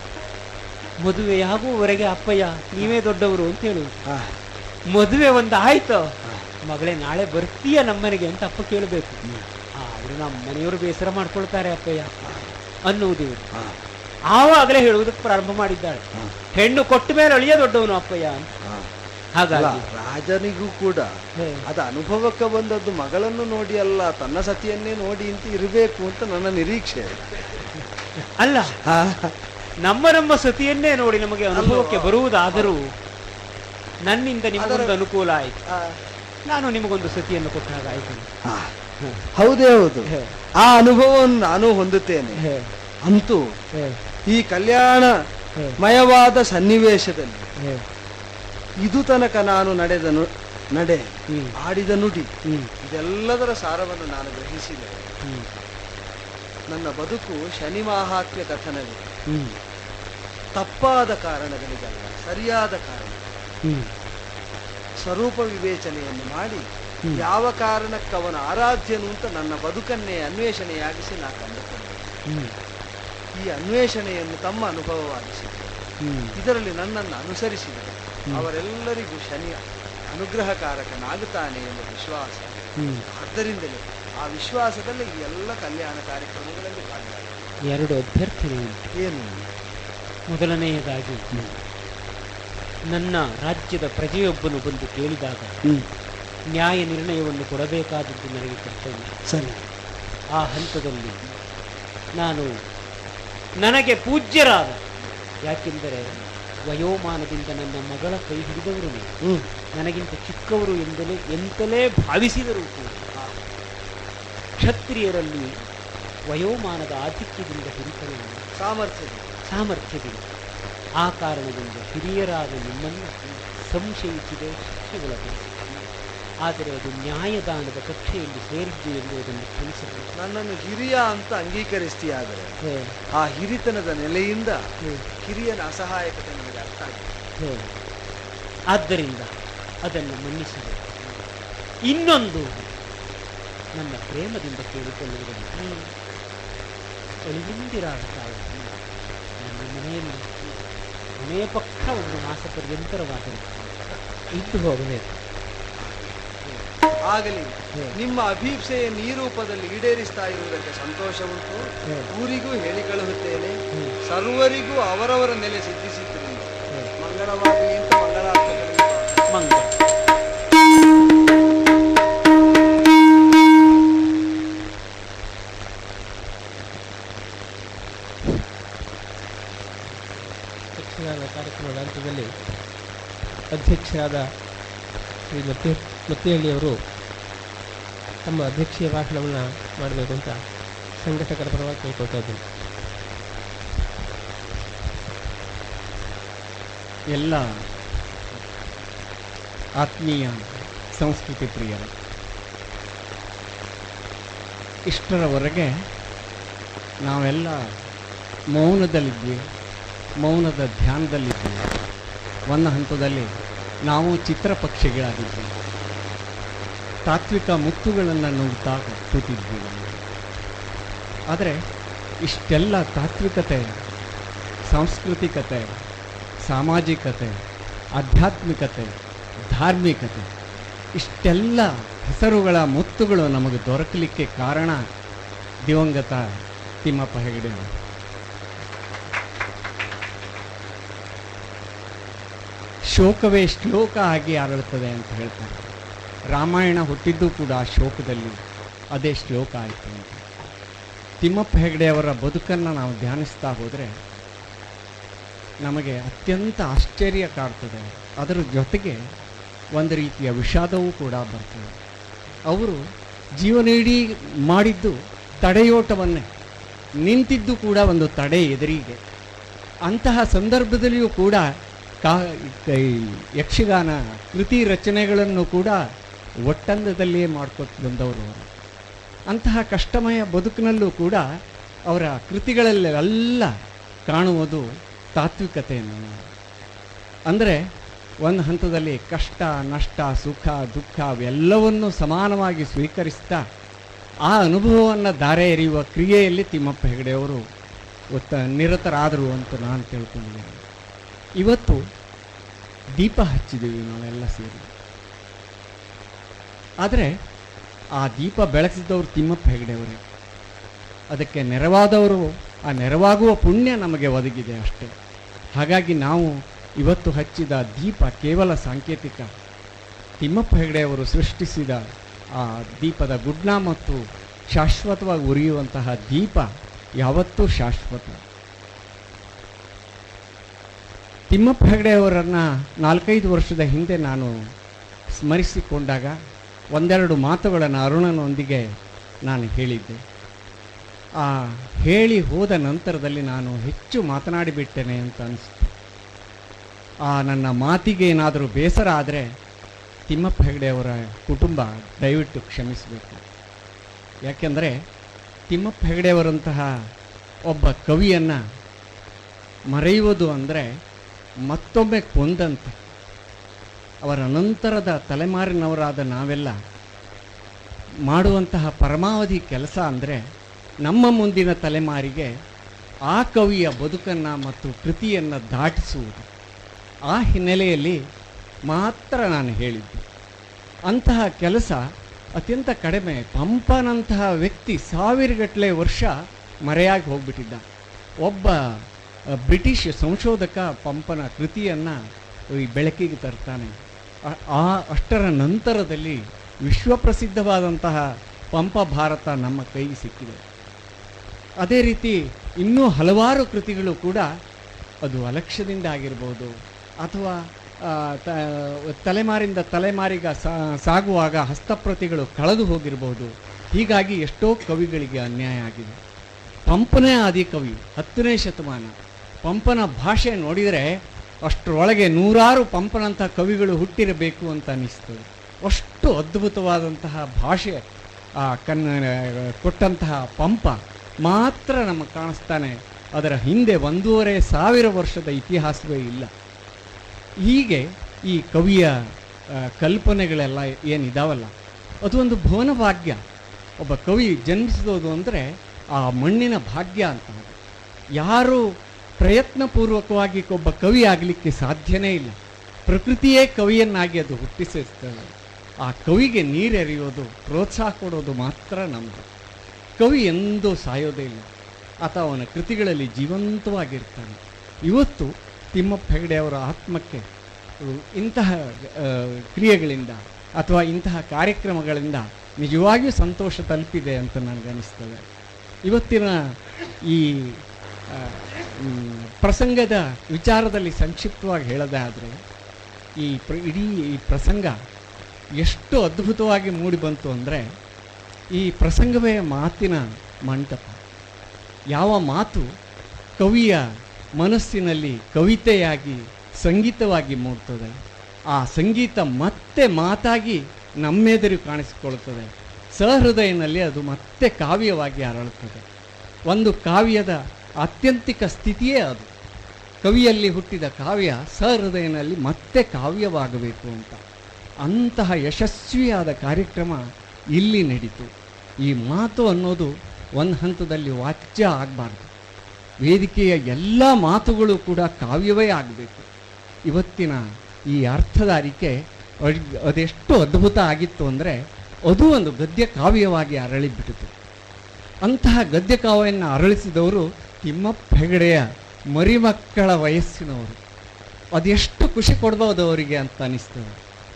ಮದುವೆಯಾಗುವವರೆಗೆ ಅಪ್ಪಯ್ಯ ನೀವೇ ದೊಡ್ಡವರು ಅಂತ ಹೇಳುವುದು ಹಾ ಮದುವೆ ಒಂದು ಆಯ್ತು ಮಗಳೇ ನಾಳೆ ಬರ್ತೀಯ ನಮ್ಮನೆಗೆ ಅಂತ ಅಪ್ಪ ಕೇಳಬೇಕು ಆದ್ರೆ ನಮ್ಮ ಮನೆಯವರು ಬೇಸರ ಮಾಡ್ಕೊಳ್ತಾರೆ ಅಪ್ಪಯ್ಯ ಅನ್ನುವುದು ಇವರು ಹಾ ಆವಾಗಲೇ ಹೇಳುವುದಕ್ಕೆ ಪ್ರಾರಂಭ ಮಾಡಿದ್ದಾಳೆ ಹೆಣ್ಣು ಕೊಟ್ಟ ಮೇಲೆ ಅಳಿಯ ದೊಡ್ಡವನು ಅಪ್ಪಯ್ಯ ಅಂತ ಹಾ ಹಾಗಾಗಿ ಅಲ್ಲ, ರಾಜನಿಗೂ ಕೂಡ ಹೇ, ಅದು ಅನುಭವಕ್ಕೆ ಬಂದದ್ದು ಮಗಳನ್ನು ನೋಡಿ ಅಲ್ಲ ತನ್ನ ಸತಿಯನ್ನೇ ನೋಡಿ ಅಂತ ಇರಬೇಕು ಅಂತ ನನ್ನ ನಿರೀಕ್ಷೆ ಅಲ್ಲ ಹಾ, ನಮ್ಮ ನಮ್ಮ ಸತಿಯನ್ನೇ ನೋಡಿ ನಮಗೆ ಅನುಭವಕ್ಕೆ ಬರುವುದಾದರೂ ನನ್ನಿಂದ ನಿಮಗೊಂದು ಅದರ- ಅನುಕೂಲ ಆಯ್ತು ಆ, ನಾನು ನಿಮಗೊಂದು ಸತಿಯನ್ನು ಕೊಟ್ಟ ಹಾಗಾಯ್ತು ಹಾ. ಹೌದೇ ಹೌದು ಹೇ, ಆ ಅನುಭವವನ್ನು ನಾನು ಹೊಂದುತ್ತೇನೆ ಹೇ, ಅಂತೂ ಹೇ, ಈ ಕಲ್ಯಾಣ ಹೇ, ಮಯವಾದ ಸನ್ನಿವೇಶದಲ್ಲಿ ಹೇ. ಇದು ತನಕ ನಾನು ನಡೆದ ನು- ನಡೆ ಹ್ಮ್. ಆಡಿದ ನುಡಿ ಹ್ಮ್ ಇದೆಲ್ಲದರ ಸಾರವನ್ನು ನಾನು ಗ್ರಹಿಸಿದೆ ಹ್ಮ್ ನನ್ನ ಬದುಕು ಶನಿ ಮಾಹಾತ್ಮ್ಯ ಕಥನವೇ ಹ್ಮ್ ತಪ್ಪಾದ ಕಾರಣಗಳಿಗಲ್ಲ ಸರಿಯಾದ ಕಾರಣ ಹ್ಮ್ ಸ್ವರೂಪ ವಿವೇಚನೆಯನ್ನು ಮಾಡಿ ಹ್ಮ್. ಯಾವ ಕಾರಣಕ್ಕೆ ಅವನ ಆರಾಧ್ಯನು ಅಂತ ನನ್ನ ಬದುಕನ್ನೇ ಅನ್ವೇಷಣೆಯಾಗಿಸಿ ನಾ ಕಂಡುಕೊಂಡೆ ಹ್ಮ್ ಈ ಅನ್ವೇಷಣೆಯನ್ನು ತಮ್ಮ ಅನುಭವವಾಗಿಸಿದೆ ಹ್ಮ್ ಇದರಲ್ಲಿ ನನ್ನನ್ನು ಅನುಸರಿಸಿದರು ಹ್ಮ್. ಅವರೆಲ್ಲರಿಗೂ ಶನಿ ಅನುಗ್ರಹಕಾರಕನಾಗುತ್ತಾನೆ ಎಂಬ ವಿಶ್ವಾಸ ಹ್ಮ್ ಆದ್ದರಿಂದಲೇ ಆ ವಿಶ್ವಾಸದಲ್ಲಿ ಈ ಎಲ್ಲ ಕಲ್ಯಾಣ ಕಾರ್ಯಕ್ರಮಗಳಲ್ಲಿ ಭಾಗಿಯಾಗಿದೆ ಎರಡು ಅಭ್ಯರ್ಥನೆ ಉಂಟು ಏನು ಮೊದಲನೆಯದಾಗಿ ನನ್ನ ರಾಜ್ಯದ ಪ್ರಜೆಯೊಬ್ಬನು ಬಂದು ಕೇಳಿದಾಗ ನ್ಯಾಯ ನಿರ್ಣಯವನ್ನು ಕೊಡಬೇಕಾದದ್ದು ನನಗೆ ಕರ್ತವ್ಯ ಸರಿ ಆ ಹಂತದಲ್ಲಿ ನಾನು ನನಗೆ ಪೂಜ್ಯರಾದ ಯಾಕೆಂದರೆ ವಯೋಮಾನದಿಂದ ನನ್ನ ಮಗಳ ಕೈ ಹಿಡಿದವರು ನೀವು. ಹ್ಮ್ ನನಗಿಂತ ಚಿಕ್ಕವರು ಎಂದಲೇ ಎಂತಲೇ ಭಾವಿಸಿದರೂ ಕೂಡ ಕ್ಷತ್ರಿಯರಲ್ಲಿ ವಯೋಮಾನದ ಆಧಿಕ್ಯದಿಂದ ಹಿರಿತನ ಸಾಮರ್ಥ್ಯದ ಸಾಮರ್ಥ್ಯವಿದೆ ಆ ಕಾರಣದಿಂದ ಹಿರಿಯರಾದ ನಿಮ್ಮನ್ನು ಸಂಶಯಿಸಿದೆ ಶಿಕ್ಷೆಗೊಳಗೆ ಆದರೆ ಅದು ನ್ಯಾಯದಾನದ ಕಕ್ಷೆಯಲ್ಲಿ ಸೇರಿದ್ದು ಎಂಬುದನ್ನು ತಿಳಿಸಬೇಕು ನನ್ನನ್ನು ಹಿರಿಯ ಅಂತ ಅಂಗೀಕರಿಸ್ತೀಯಾದರೆ ಆ ಹಿರಿತನದ ನೆಲೆಯಿಂದ ಹಿರಿಯನ ಅಸಹಾಯಕತೆ ನನಗೆ ಅರ್ಥ ಆಗಿದೆ ಆದ್ದರಿಂದ ಅದನ್ನು ಮನ್ನಿಸಬೇಕು ಇನ್ನೊಂದು ನನ್ನ ಪ್ರೇಮದಿಂದ ಕೇಳಿಕೊಳ್ಳುವುದನ್ನು ಅಳಿವಿಂದಿರಾದ ತಾಯಿ ನನ್ನ ಮನೆಯಲ್ಲಿ ಮನೆಯ ಪಕ್ಕ ಒಂದು ಮಾಸ ಪರ್ಯಂತರವಾದರೆ ಇದ್ದು ಹೋಗಬೇಕು ಆಗಲಿ ನಿಮ್ಮ ಅಭೀಪ್ಸೆಯನ್ನು ಈ ರೂಪದಲ್ಲಿ ಈಡೇರಿಸ್ತಾ ಇರುವುದಕ್ಕೆ ಸಂತೋಷ ಉಂಟು ಊರಿಗೂ ಹೇಳಿ ಕಳುಹುತ್ತೇನೆ ಸರ್ವರಿಗೂ ಅವರವರ ನೆಲೆ ಸಿದ್ಧಿಸಿದ್ದರಿಂದ ಮಂಗಳವಾಗಲಿ ಅಂತ ಮಂಗಳಾತ್ಮಕ ಮಂಗಳ ಯಕ್ಷಗಾನ ಕಾರ್ಯಕ್ರಮದ ಹಂತದಲ್ಲಿ ಅಧ್ಯಕ್ಷರಾದ ಶ್ರೀ ಮತ್ತೆ ಮತ್ತಿಹಳ್ಳಿಯವರು ತಮ್ಮ ಅಧ್ಯಕ್ಷೀಯ ಭಾಷಣವನ್ನು ಮಾಡಬೇಕು ಅಂತ ಸಂಘಟಕರ ಪರವಾಗಿ ಕೇಳ್ಕೊಳ್ತಾ ಇದ್ದೀನಿ ಎಲ್ಲ ಆತ್ಮೀಯ ಸಂಸ್ಕೃತಿ ಪ್ರಿಯರು ಇಷ್ಟರವರೆಗೆ ನಾವೆಲ್ಲ ಮೌನದಲ್ಲಿದ್ವಿ ಮೌನದ ಧ್ಯಾನದಲ್ಲಿದ್ವಿ ಒಂದು ಹಂತದಲ್ಲಿ ನಾವು ಚಿತ್ರಪಕ್ಷಿಗಳಾಗಿದ್ವಿ ತಾತ್ವಿಕ ಮುತ್ತುಗಳನ್ನು ನುಗ್ತಾ ಕೂತಿದ್ವಿ ನಾವು. ಆದರೆ ಇಷ್ಟೆಲ್ಲ ತಾತ್ವಿಕತೆ ಸಾಂಸ್ಕೃತಿಕತೆ ಸಾಮಾಜಿಕತೆ ಆಧ್ಯಾತ್ಮಿಕತೆ ಧಾರ್ಮಿಕತೆ ಇಷ್ಟೆಲ್ಲ ಹೆಸರುಗಳ ಮುತ್ತುಗಳು ನಮಗೆ ದೊರಕಲಿಕ್ಕೆ ಕಾರಣ ದಿವಂಗತ ತಿಮ್ಮಪ್ಪ ಹೆಗಡೆ ಅವರು. ಶೋಕವೇ ಶ್ಲೋಕ ಆಗಿ ಅರಳುತ್ತದೆ ಅಂತ ಹೇಳ್ತಾರೆ ರಾಮಾಯಣ ಹುಟ್ಟಿದ್ದು ಕೂಡ ಆ ಶೋಕದಲ್ಲಿ ಅದೇ ಶ್ಲೋಕ ಆಯಿತು ಅಂತ ತಿಮ್ಮಪ್ಪ ಹೆಗಡೆ ಅವರ ಬದುಕನ್ನು ನಾವು ಧ್ಯಾನಿಸ್ತಾ ಹೋದರೆ ನಮಗೆ ಅತ್ಯಂತ ಆಶ್ಚರ್ಯ ಕಾಡ್ತದೆ ಅದರ ಜೊತೆಗೆ ಒಂದು ರೀತಿಯ ವಿಷಾದವೂ ಕೂಡ ಬರ್ತದೆ ಅವರು ಜೀವನವಿಡೀ ಮಾಡಿದ್ದು ತಡೆಯೋಟವನ್ನೇ ನಿಂತಿದ್ದು ಕೂಡ ಒಂದು ತಡೆ ಎದುರಿಗೆ ಅಂತಹ ಸಂದರ್ಭದಲ್ಲಿಯೂ ಕೂಡ ಕಾ ಈ ಯಕ್ಷಗಾನ ಕೃತಿ ರಚನೆಗಳನ್ನು ಕೂಡ ಒಟ್ಟಂದದಲ್ಲಿಯೇ ಮಾಡ್ಕೊತ ಬಂದವರು ಅವರು ಅಂತಹ ಕಷ್ಟಮಯ ಬದುಕಿನಲ್ಲೂ ಕೂಡ ಅವರ ಕೃತಿಗಳಲ್ಲೆಲ್ಲ ಕಾಣುವುದು ತಾತ್ವಿಕತೆಯನ್ನು ನಾವು. ಅಂದರೆ ಒಂದು ಹಂತದಲ್ಲಿ ಕಷ್ಟ ನಷ್ಟ ಸುಖ ದುಃಖ ಅವೆಲ್ಲವನ್ನೂ ಸಮಾನವಾಗಿ ಸ್ವೀಕರಿಸ್ತಾ ಆ ಅನುಭವವನ್ನು ದಾರೆ ಎರೆಯುವ ಕ್ರಿಯೆಯಲ್ಲಿ ತಿಮ್ಮಪ್ಪ ಹೆಗಡೆಯವರು ಒತ್ತ ನಿರತರಾದರು ಅಂತ ನಾನು ತಿಳ್ಕೊಂಡಿದ್ದೇನೆ ಇವತ್ತು ದೀಪ ಹಚ್ಚಿದ್ದೀವಿ ನಾವೆಲ್ಲ ಸೇರಿ ಆದರೆ ಆ ದೀಪ ಬೆಳಗಿಸಿದವರು ತಿಮ್ಮಪ್ಪ ಹೆಗಡೆಯವರೇ ಅದಕ್ಕೆ ನೆರವಾದವರು ಆ ನೆರವಾಗುವ ಪುಣ್ಯ ನಮಗೆ ಒದಗಿದೆ ಅಷ್ಟೇ ಹಾಗಾಗಿ ನಾವು ಇವತ್ತು ಹಚ್ಚಿದ ದೀಪ ಕೇವಲ ಸಾಂಕೇತಿಕ ತಿಮ್ಮಪ್ಪ ಹೆಗಡೆಯವರು ಸೃಷ್ಟಿಸಿದ ಆ ದೀಪದ ಗುಡ್ನ ಮತ್ತು ಶಾಶ್ವತವಾಗಿ ಉರಿಯುವಂತಹ ದೀಪ ಯಾವತ್ತೂ ಶಾಶ್ವತ ತಿಮ್ಮಪ್ಪ ಹೆಗಡೆಯವರನ್ನು ನಾಲ್ಕೈದು ವರ್ಷದ ಹಿಂದೆ ನಾನು ಸ್ಮರಿಸಿಕೊಂಡಾಗ ಒಂದೆರಡು ಮಾತುಗಳನ್ನು ಅರುಣನೊಂದಿಗೆ ನಾನು ಹೇಳಿದ್ದೆ ಆ ಹೇಳಿ ಹೋದ ನಂತರದಲ್ಲಿ ನಾನು ಹೆಚ್ಚು ಮಾತನಾಡಿಬಿಟ್ಟೆನೆ ಅಂತ ಅನಿಸ್ತು ಆ ನನ್ನ ಮಾತಿಗೆ ಏನಾದರೂ ಬೇಸರ ಆದರೆ ತಿಮ್ಮಪ್ಪ ಹೆಗಡೆ ಅವರ ಕುಟುಂಬ ದಯವಿಟ್ಟು ಕ್ಷಮಿಸಬೇಕು ಯಾಕೆಂದರೆ ತಿಮ್ಮಪ್ಪ ಹೆಗಡೆಯವರಂತಹ ಒಬ್ಬ ಕವಿಯನ್ನು ಮರೆಯುವುದು ಅಂದರೆ ಮತ್ತೊಮ್ಮೆ ಕೊಂದಂತೆ ಅವರ ನಂತರದ ತಲೆಮಾರಿನವರಾದ ನಾವೆಲ್ಲ ಮಾಡುವಂತಹ ಪರಮಾವಧಿ ಕೆಲಸ ಅಂದರೆ ನಮ್ಮ ಮುಂದಿನ ತಲೆಮಾರಿಗೆ ಆ ಕವಿಯ ಬದುಕನ್ನು ಮತ್ತು ಕೃತಿಯನ್ನು ದಾಟಿಸುವುದು ಆ ಹಿನ್ನೆಲೆಯಲ್ಲಿ ಮಾತ್ರ ನಾನು ಹೇಳಿದ್ದು ಅಂತಹ ಕೆಲಸ ಅತ್ಯಂತ ಕಡಿಮೆ ಪಂಪನಂತಹ ವ್ಯಕ್ತಿ ಸಾವಿರಗಟ್ಟಲೆ ವರ್ಷ ಮರೆಯಾಗಿ ಹೋಗ್ಬಿಟ್ಟಿದ್ದ ಒಬ್ಬ ಅ, ಬ್ರಿಟಿಷ್ ಸಂಶೋಧಕ ಪಂಪನ ಕೃತಿಯನ್ನು ಈ ಬೆಳಕಿಗೆ ತರ್ತಾನೆ ಆ- ಆ ಅಷ್ಟರ ನಂತರದಲ್ಲಿ ವಿಶ್ವಪ್ರಸಿದ್ಧವಾದಂತಹ ಪಂಪ ಭಾರತ ನಮ್ಮ ಕೈಗೆ ಸಿಕ್ಕಿದೆ ಅದೇ ರೀತಿ ಇನ್ನೂ ಹಲವಾರು ಕೃತಿಗಳು ಕೂಡ ಅದು ಅಲಕ್ಷ್ಯದಿಂದ ಆಗಿರ್ಬೋದು ಅಥವಾ ಆ, ತ- ತಲೆಮಾರಿಂದ ತಲೆಮಾರಿಗ ಸಾ- ಸಾಗುವಾಗ ಹಸ್ತಪ್ರತಿಗಳು ಕಳೆದು ಹೋಗಿರಬಹುದು ಹೀಗಾಗಿ ಎಷ್ಟೋ ಕವಿಗಳಿಗೆ ಅನ್ಯಾಯ ಆಗಿದೆ ಪಂಪನೇ ಆದಿಕವಿ ಹತ್ತನೇ ಶತಮಾನ ಪಂಪನ ಭಾಷೆ ನೋಡಿದರೆ ಅಷ್ಟರೊಳಗೆ ನೂರಾರು ಪಂಪನಂಥ ಕವಿಗಳು ಹುಟ್ಟಿರಬೇಕು ಅಂತ ಅನ್ನಿಸ್ತದೆ ಅಷ್ಟು ಅದ್ಭುತವಾದಂತಹ ಭಾಷೆ ಆ ಕನ್ನ ಕೊಟ್ಟಂತಹ ಪಂಪ ಮಾತ್ರ ನಮಗೆ ಕಾಣಿಸ್ತಾನೆ ಅದರ ಹಿಂದೆ ಒಂದೂವರೆ ಸಾವಿರ ವರ್ಷದ ಇತಿಹಾಸವೇ ಇಲ್ಲ ಹೀಗೆ ಈ ಕವಿಯ ಆ, ಕಲ್ಪನೆಗಳೆಲ್ಲ ಏನಿದಾವಲ್ಲ ಅದು ಒಂದು ಭುವನ ಭಾಗ್ಯ ಒಬ್ಬ ಕವಿ ಜನ್ಮಿಸೋದು ಅಂದರೆ ಆ ಮಣ್ಣಿನ ಭಾಗ್ಯ ಅಂತ ಅದು. ಯಾರು ಪ್ರಯತ್ನಪೂರ್ವಕವಾಗಿ ಒಬ್ಬ ಕವಿ ಆಗಲಿಕ್ಕೆ ಸಾಧ್ಯನೇ ಇಲ್ಲ ಪ್ರಕೃತಿಯೇ ಕವಿಯನ್ನಾಗಿ ಅದು ಹುಟ್ಟಿಸಿರ್ತದೆ ಆ ಕವಿಗೆ ನೀರೆರೆಯೋದು ಪ್ರೋತ್ಸಾಹ ಕೊಡೋದು ಮಾತ್ರ ನಮ್ಮದು ಕವಿ ಎಂದೂ ಸಾಯೋದೇ ಇಲ್ಲ ಆತ ಅವನ ಕೃತಿಗಳಲ್ಲಿ ಜೀವಂತವಾಗಿರ್ತಾನೆ ಇವತ್ತು ತಿಮ್ಮಪ್ಪ ಹೆಗಡೆ ಅವರ ಆತ್ಮಕ್ಕೆ ಅಹ್, ಇಂತಹ ಆ, ಕ್ರಿಯೆಗಳಿಂದ ಅಥವಾ ಇಂತಹ ಕಾರ್ಯಕ್ರಮಗಳಿಂದ ನಿಜವಾಗಿಯೂ ಸಂತೋಷ ತಲುಪಿದೆ ಅಂತ ನನಗನ್ನಿಸ್ತದೆ ಇವತ್ತಿನ ಈ ಆ, ಮ್, ಪ್ರಸಂಗದ ವಿಚಾರದಲ್ಲಿ ಸಂಕ್ಷಿಪ್ತವಾಗಿ ಹೇಳೋದೇ ಆದರೆ ಈ ಪ್ರ ಇಡೀ ಈ ಪ್ರಸಂಗ ಎಷ್ಟು ಅದ್ಭುತವಾಗಿ ಮೂಡಿ ಬಂತು ಅಂದರೆ ಈ ಪ್ರಸಂಗವೇ ಮಾತಿನ ಮಂಟಪ ಯಾವ ಮಾತು ಕವಿಯ ಮನಸ್ಸಿನಲ್ಲಿ ಕವಿತೆಯಾಗಿ ಸಂಗೀತವಾಗಿ ಮೂಡ್ತದೆ ಆ ಸಂಗೀತ ಮತ್ತೆ ಮಾತಾಗಿ ನಮ್ಮೆದುರು ಕಾಣಿಸಿಕೊಳ್ಳುತ್ತದೆ ಸಹೃದಯನಲ್ಲಿ ಅದು ಮತ್ತೆ ಕಾವ್ಯವಾಗಿ ಅರಳುತ್ತದೆ ಒಂದು ಕಾವ್ಯದ ಆತ್ಯಂತಿಕ ಸ್ಥಿತಿಯೇ ಅದು ಕವಿಯಲ್ಲಿ ಹುಟ್ಟಿದ ಕಾವ್ಯ ಸಹೃದಯನಲ್ಲಿ ಮತ್ತೆ ಕಾವ್ಯವಾಗಬೇಕು ಅಂತ ಅಂತಹ ಯಶಸ್ವಿಯಾದ ಕಾರ್ಯಕ್ರಮ ಇಲ್ಲಿ ನಡೀತು ಈ ಮಾತು ಅನ್ನೋದು ಒಂದು ಹಂತದಲ್ಲಿ ವಾಚ್ಯ ಆಗಬಾರ್ದು ವೇದಿಕೆಯ ಎಲ್ಲ ಮಾತುಗಳು ಕೂಡ ಕಾವ್ಯವೇ ಆಗಬೇಕು ಇವತ್ತಿನ ಈ ಅರ್ಥಧಾರಿಕೆ ಅಡ್- ಅದೆಷ್ಟು ಅದ್ಭುತ ಆಗಿತ್ತು ಅಂದರೆ ಅದು ಒಂದು ಗದ್ಯ ಕಾವ್ಯವಾಗಿ ಅರಳಿಬಿಟ್ಟಿತು ಅಂತಹ ಗದ್ಯ ಕಾವ್ಯವನ್ನು ಅರಳಿಸಿದವರು ತಿಮ್ಮಪ್ಪ ಹೆಗಡೆಯ ಮರಿಮಕ್ಕಳ ವಯಸ್ಸಿನವರು ಅದೆಷ್ಟು ಖುಷಿ ಕೊಡ್ಬೋದು ಅವರಿಗೆ ಅಂತ ಅನಿಸ್ತದೆ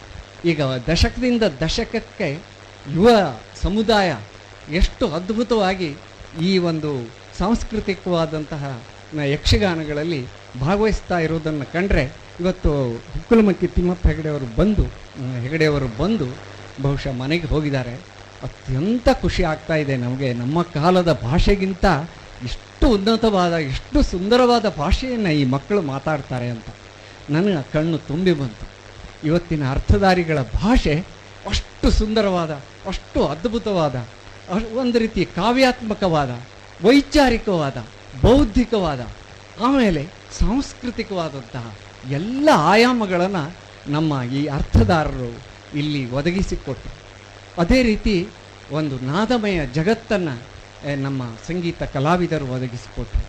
ಈಗ ದಶಕದಿಂದ ದಶಕಕ್ಕೆ ಯುವ ಸಮುದಾಯ ಎಷ್ಟು ಅದ್ಭುತವಾಗಿ ಈ ಒಂದು ಸಾಂಸ್ಕೃತಿಕವಾದಂತಹ ನ ಯಕ್ಷಗಾನಗಳಲ್ಲಿ ಭಾಗವಹಿಸ್ತಾ ಇರೋದನ್ನು ಕಂಡ್ರೆ ಇವತ್ತು ಹುಕ್ಕುಲಮಕ್ಕಿ ತಿಮ್ಮಪ್ಪ ಹೆಗಡೆಯವರು ಬಂದು ಆ, ಹೆಗಡೆಯವರು ಬಂದು ಬಹುಶಃ ಮನೆಗೆ ಹೋಗಿದ್ದಾರೆ ಅತ್ಯಂತ ಖುಷಿ ಆಗ್ತಾ ಇದೆ ನಮಗೆ ನಮ್ಮ ಕಾಲದ ಭಾಷೆಗಿಂತ ಎಷ್ಟು ಉನ್ನತವಾದ ಎಷ್ಟು ಸುಂದರವಾದ ಭಾಷೆಯನ್ನು ಈ ಮಕ್ಕಳು ಮಾತಾಡ್ತಾರೆ ಅಂತ ನನಗೆ ಕಣ್ಣು ತುಂಬಿ ಬಂತು ಇವತ್ತಿನ ಅರ್ಥಧಾರಿಗಳ ಭಾಷೆ ಅಷ್ಟು ಸುಂದರವಾದ ಅಷ್ಟು ಅದ್ಭುತವಾದ ಅ- ಒಂದು ರೀತಿ ಕಾವ್ಯಾತ್ಮಕವಾದ ವೈಚಾರಿಕವಾದ ಬೌದ್ಧಿಕವಾದ ಆಮೇಲೆ ಸಾಂಸ್ಕೃತಿಕವಾದಂತಹ ಎಲ್ಲ ಆಯಾಮಗಳನ್ನು ನಮ್ಮ ಈ ಅರ್ಥಧಾರರು ಇಲ್ಲಿ ಒದಗಿಸಿಕೊಟ್ಟರು ಅದೇ ರೀತಿ ಒಂದು ನಾದಮಯ ಜಗತ್ತನ್ನು ನಮ್ಮ ಸಂಗೀತ ಕಲಾವಿದರು ಒದಗಿಸಿಕೊಟ್ರು